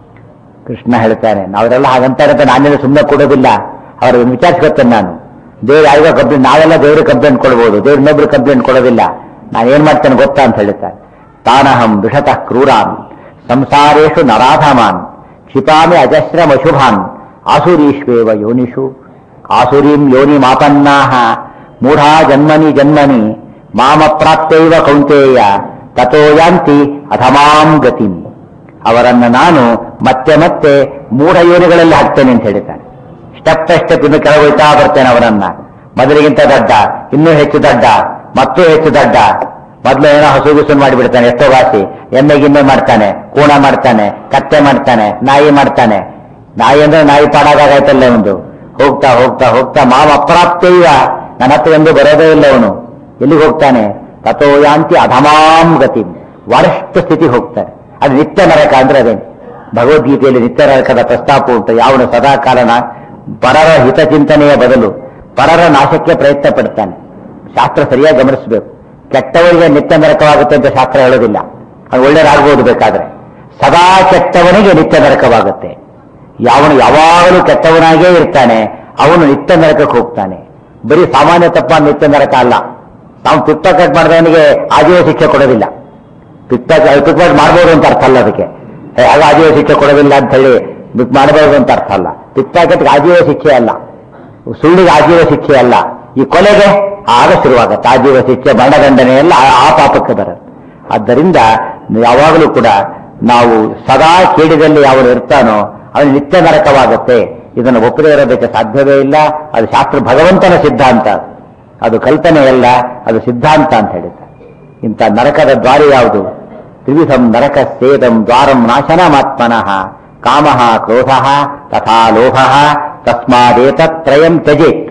ಕೃಷ್ಣ ಹೇಳ್ತಾನೆ ನಾವರೆಲ್ಲ ಹಾಗಂತಾರೆ ಅಂತ ನಾನೇನು ಸುಮ್ಮನೆ ಕೊಡೋದಿಲ್ಲ ಅವ್ರನ್ನ ವಿಚಾರಿಸ್ಕೊತೇನೆ ನಾನು ದೇವ್ರು ಯಾರಿಗೋ ಕಂಪ್ಲೇಂಟ್ ನಾವೆಲ್ಲ ದೇವ್ರಿಗೆ ಕಂಪ್ಲೇಂಟ್ ಕೊಡ್ಬೋದು ದೇವ್ರ ಇನ್ನೊಬ್ರು ಕಂಪ್ಲೇಂಟ್ ಕೊಡೋದಿಲ್ಲ ನಾನು ಏನ್ ಮಾಡ್ತೇನೆ ಗೊತ್ತಾ ಅಂತ ಹೇಳ್ತಾನೆ ತಾನಹಂ ದುಷತಃ ಕ್ರೂರಾನ್ ಸಂಸಾರೇಶು ನರಾಧಮಾನ್ ಕ್ಷಿಪಾಮಿ ಅಜಸ್ರಂ ಅಶುಭಾನ್ ಆಸುರೀಶ್ವೇವ ಯೋನಿಷು ಆಸುರೀಂ ಯೋನಿ ಮಾಪನ್ನಾಹ ಮೂಢಾ ಜನ್ಮನಿ ಜನ್ಮನಿ ಮಾಮ ಪ್ರಾಪ್ತೈವ ಕೌಂತೇಯ ತಥೋ ಯಾಂತಿ ಅಧಮಾಂ ಗತಿಂ ಅವರನ್ನ ನಾನು ಮತ್ತೆ ಮತ್ತೆ ಮೂಢ ಯೋನಿಗಳಲ್ಲಿ ಹಾಕ್ತೇನೆ ಅಂತ ಹೇಳ್ತಾನೆ ಸ್ಟೆಪ್ ಬೈ ಸ್ಟೆಪ್ ಇನ್ನು ಕೆಳಗೆ ಹೋಯ್ತಾ ಬರ್ತೇನೆ ಅವರನ್ನ ಮೊದಲಿಗಿಂತ ದಡ್ಡ ಇನ್ನೂ ಹೆಚ್ಚು ದಡ್ಡ ಮತ್ತೂ ಹೆಚ್ಚು ದಡ್ಡ ಮೊದಲು ಏನೋ ಹಸುಗುಸು ಮಾಡಿಬಿಡ್ತಾನೆ ಎಷ್ಟೋ ಬಾಸಿ ಎಮ್ಮೆ ಗಿಮ್ಮೆ ಮಾಡ್ತಾನೆ ಕೂಣ ಮಾಡ್ತಾನೆ ಕತ್ತೆ ಮಾಡ್ತಾನೆ ನಾಯಿ ಮಾಡ್ತಾನೆ ನಾಯಿ ಅಂದ್ರೆ ನಾಯಿ ಪಾಡಾಗಾಯ್ತಲ್ಲ ಒಂದು ಹೋಗ್ತಾ ಹೋಗ್ತಾ ಹೋಗ್ತಾ ಮಾವ ಅಪ್ರಾಪ್ತೈವ ನನ್ನ ಹತ್ರ ಎಂದು ಬರೋದೇ ಇಲ್ಲ ಅವನು ಎಲ್ಲಿಗೆ ಹೋಗ್ತಾನೆ ತಥೋ ಯಾಂತಿ ಅಧಮಾಂ ಗತಿ ವರಷ್ಟು ಸ್ಥಿತಿ ಹೋಗ್ತಾನೆ ಅದು ನಿತ್ಯ ನರಕ ಅಂದ್ರೆ ಅದೇನು ಭಗವದ್ಗೀತೆಯಲ್ಲಿ ನಿತ್ಯ ನರಕದ ಪ್ರಸ್ತಾಪ ಉಂಟು ಯಾವನು ಸದಾ ಕಾಲನ ಪರರ ಹಿತಚಿಂತನೆಯ ಬದಲು ಪರರ ನಾಶಕ್ಕೆ ಪ್ರಯತ್ನ ಪಡ್ತಾನೆ ಶಾಸ್ತ್ರ ಸರಿಯಾಗಿ ಗಮನಿಸಬೇಕು ಕೆಟ್ಟವರಿಗೆ ನಿತ್ಯ ನರಕವಾಗುತ್ತೆ ಅಂತ ಶಾಸ್ತ್ರ ಹೇಳೋದಿಲ್ಲ ಅದು ಒಳ್ಳೆಯದಾಗಬಹುದು ಬೇಕಾದ್ರೆ ಸದಾ ಕೆಟ್ಟವನಿಗೆ ನಿತ್ಯ ನರಕವಾಗುತ್ತೆ ಯಾವನು ಯಾವಾಗಲೂ ಕೆಟ್ಟವನಾಗೇ ಇರ್ತಾನೆ ಅವನು ನಿತ್ಯ ನರಕಕ್ಕೆ ಹೋಗ್ತಾನೆ ಬರೀ ಸಾಮಾನ್ಯ ತಪ್ಪ ನಿತ್ಯ ನರಕ ಅಲ್ಲ ತಾವು ಪಿತ್ತ ಕಟ್ ಮಾಡಿದವನಿಗೆ ಆಜೀವ ಶಿಕ್ಷೆ ಕೊಡೋದಿಲ್ಲ ಪಿತ್ತ ಪಿತ್ತ ಮಾಡ್ಬೋದು ಅಂತ ಅರ್ಥ ಅಲ್ಲ ಅದಕ್ಕೆ ಆಗ ಆಜೀವ ಶಿಕ್ಷೆ ಕೊಡೋದಿಲ್ಲ ಅಂತ ಹೇಳಿ ಬಿಟ್ ಮಾಡಬಹುದು ಅಂತ ಅರ್ಥ ಅಲ್ಲ ಪಿತ್ತಾಕಟ್ಗೆ ಆಜೀವ ಶಿಕ್ಷೆ ಅಲ್ಲ ಸುಳ್ಳಿಗೆ ಆಜೀವ ಶಿಕ್ಷೆ ಅಲ್ಲ ಈ ಕೊಲೆಗೆ ಆಗ ಶುರುವಾಗತ್ತೆ ಆಜೀವ ಶಿಕ್ಷೆ ಮರಣದಂಡನೆ ಎಲ್ಲ ಆ- ಆ ಪಾಪಕ್ಕೆ ಬರುತ್ತೆ ಆದ್ದರಿಂದ ಯಾವಾಗಲೂ ಕೂಡ ನಾವು ಸದಾ ಕೇಡಿದಲ್ಲಿ ಯಾವನು ಇರ್ತಾನೋ ಅವನು ನಿತ್ಯ ನರಕವಾಗುತ್ತೆ ಇದನ್ನು ಒಪ್ಪದೇ ಇರೋದಕ್ಕೆ ಸಾಧ್ಯವೇ ಇಲ್ಲ ಅದು ಶಾಸ್ತ್ರ ಭಗವಂತನ ಸಿದ್ಧಾಂತ ಅದು ಕಲ್ಪನೆಯಲ್ಲ ಅದು ಸಿದ್ಧಾಂತ ಅಂತ ಹೇಳಿದ್ದಾರೆ ಇಂಥ ನರಕದ ದ್ವಾರ ಯಾವುದು ತ್ರಿವಿಧಂ ನರಕ ಸೇದಂ ದ್ವಾರಂ ನಾಶನಮಾತ್ಮನಃ ಕಾಮ ಕ್ರೋಧ ತಥಾ ಲೋಭ ತಸ್ಮಾದೇತತ್ರಯಂ ತ್ಯಜೇತ್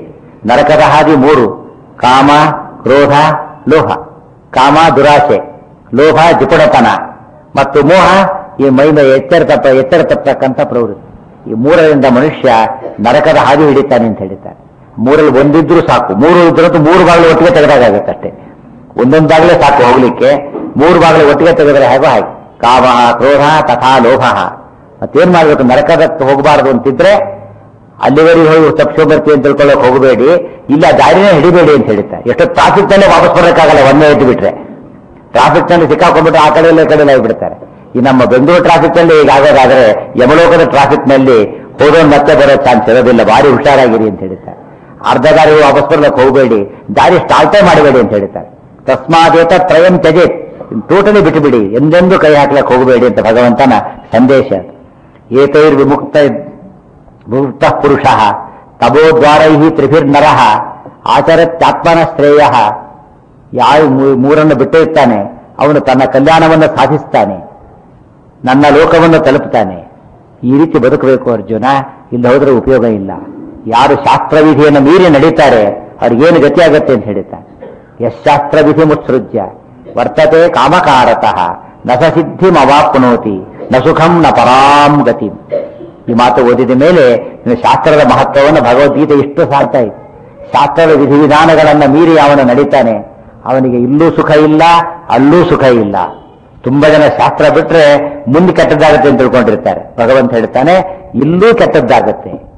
ನರಕದ ಹಾದಿ ಮೂರು ಕಾಮ ಕ್ರೋಧ ಲೋಹ ಕಾಮ ದುರಾಸೆ ಲೋಹ ಜಿಪುಣತನ ಮತ್ತು ಮೋಹ ಈ ಮೈಮೈ ಎಚ್ಚರ ತಪ್ಪ ಎಚ್ಚರ ತಪ್ಪತಕ್ಕಂಥ ಪ್ರವೃತ್ತಿ ಈ ಮೂರರಿಂದ ಮನುಷ್ಯ ನರಕದ ಹಾದಿ ಹಿಡಿತಾನೆ ಅಂತ ಹೇಳಿದ್ದಾರೆ ಮೂರಲ್ಲಿ ಒಂದಿದ್ರು ಸಾಕು ಮೂರು ಇದ್ರಂತೂ ಮೂರು ಬಾಗಿಲು ಒಟ್ಟಿಗೆ ತೆಗೆದಾಗುತ್ತೆ ಅಷ್ಟೇ ಒಂದೊಂದು ಬಾಗಿಲೇ ಸಾಕು ಹೋಗ್ಲಿಕ್ಕೆ ಮೂರು ಬಾಗಿಲು ಒಟ್ಟಿಗೆ ತೆಗೆದರೆ ಹೇಗೋ ಹಾಗೆ ಕಾಮ ಕ್ರೋಧ ತಥಾ ಲೋಭ ಮತ್ತೇನ್ ಮಾಡ್ಬೇಕು ನರಕದಕ್ಕೆ ಹೋಗಬಾರದು ಅಂತಿದ್ರೆ ಅಲ್ಲಿವರೆಗೆ ಹೋಗಿ ತಪ್ಪಿಸ್ಕೊಂಡ್ಬರ್ತೀವಿ ಅಂತ ತಿಳ್ಕೊಳ್ಳೋಕೆ ಹೋಗಬೇಡಿ ಇಲ್ಲ ದಾರಿನೇ ಹಿಡಿಬೇಡಿ ಅಂತ ಹೇಳ್ತಾರೆ ಎಷ್ಟು ಟ್ರಾಫಿಕ್ ನಲ್ಲಿ ವಾಪಸ್ ಬರೋಕ್ಕಾಗಲ್ಲ ಒಂದೇ ಎದ್ದು ಬಿಟ್ರೆ ಟ್ರಾಫಿಕ್ ನಲ್ಲಿ ಸಿಕ್ಕಾಕೊಂಡ್ಬಿಟ್ರೆ ಆ ಕಡೆ ಈ ಕಡೆ ಆಗಿಬಿಡ್ತಾರೆ ಈ ನಮ್ಮ ಬೆಂಗಳೂರು ಟ್ರಾಫಿಕ್ ನಲ್ಲಿ ಈಗ ಆಗೋದಾದ್ರೆ ಯಮಲೋಕದ ಟ್ರಾಫಿಕ್ ನಲ್ಲಿ ಹೋದೋನ್ ಮತ್ತೆ ಬರೋ ಚಾನ್ಸ್ ಇರೋದಿಲ್ಲ ಭಾರಿ ಹುಷಾರಾಗಿರಿ ಅಂತ ಹೇಳ್ತಾರೆ ಅರ್ಧ ದಾರಿ ವಾಪಸ್ ಬರ್ಲಿಕ್ಕೆ ಹೋಗಬೇಡಿ ದಾರಿ ಸ್ಟಾರ್ಟೇ ಮಾಡಬೇಡಿ ಅಂತ ಹೇಳ್ತಾರೆ ತಸ್ಮಾದೇತ ತ್ರಯಂ ತ್ಯಜೇತ್ ಟೋಟಲಿ ಬಿಟ್ಟುಬಿಡಿ ಎಂದೆಂದೂ ಕೈ ಹಾಕ್ಲಕ್ಕೆ ಹೋಗಬೇಡಿ ಅಂತ ಭಗವಂತನ ಸಂದೇಶ ಏತೈರ್ ವಿಮುಕ್ತ ವಿಮುಕ್ತ ಪುರುಷ ತಬೋದ್ವಾರೈ ತ್ರಿಭಿರ್ನರ ಆಚರತ್ಯಾತ್ಮನ ಶ್ರೇಯ ಯಾವ ಮೂ- ಮೂರನ್ನು ಬಿಟ್ಟಿರ್ತಾನೆ ಅವನು ತನ್ನ ಕಲ್ಯಾಣವನ್ನು ಸಾಧಿಸ್ತಾನೆ ನನ್ನ ಲೋಕವನ್ನು ತಲುಪ್ತಾನೆ ಈ ರೀತಿ ಬದುಕಬೇಕು ಅರ್ಜುನ ಇಲ್ಲಿ ಹೋದ್ರೆ ಉಪಯೋಗ ಇಲ್ಲ ಯಾರು ಶಾಸ್ತ್ರವಿಧಿಯನ್ನು ಮೀರಿ ನಡೀತಾರೆ ಅವ್ರಿಗೇನು ಗತಿ ಆಗತ್ತೆ ಅಂತ ಹೇಳ್ತಾನೆ ಯಶಾಸ್ತ್ರವಿಧಿ ಮುತ್ಸೃಜ್ಯ ವರ್ತತೆ ಕಾಮಕಾರತಃ ನ ಸ ಸಿದ್ಧಿಂ ಅವಾಪ್ನೋತಿ ನ ಸುಖಂ ನ ಪರಾಂ ಗತಿ ಈ ಮಾತು ಓದಿದ ಮೇಲೆ ನೀನು ಶಾಸ್ತ್ರದ ಮಹತ್ವವನ್ನು ಭಗವದ್ಗೀತೆ ಇಷ್ಟು ಸಾರ್ತಾ ಇದೆ ಶಾಸ್ತ್ರದ ವಿಧಿವಿಧಾನಗಳನ್ನು ಮೀರಿ ಅವನು ನಡೀತಾನೆ ಅವನಿಗೆ ಇಲ್ಲೂ ಸುಖ ಇಲ್ಲ ಅಲ್ಲೂ ಸುಖ ಇಲ್ಲ ತುಂಬಾ ಜನ ಶಾಸ್ತ್ರ ಬಿಟ್ರೆ ಮುಂದೆ ಕೆಟ್ಟದ್ದಾಗುತ್ತೆ ಅಂತ ತಿಳ್ಕೊಂಡಿರ್ತಾರೆ ಭಗವಂತ ಹೇಳ್ತಾನೆ ಇಲ್ಲೂ ಕೆಟ್ಟದ್ದಾಗತ್ತೆ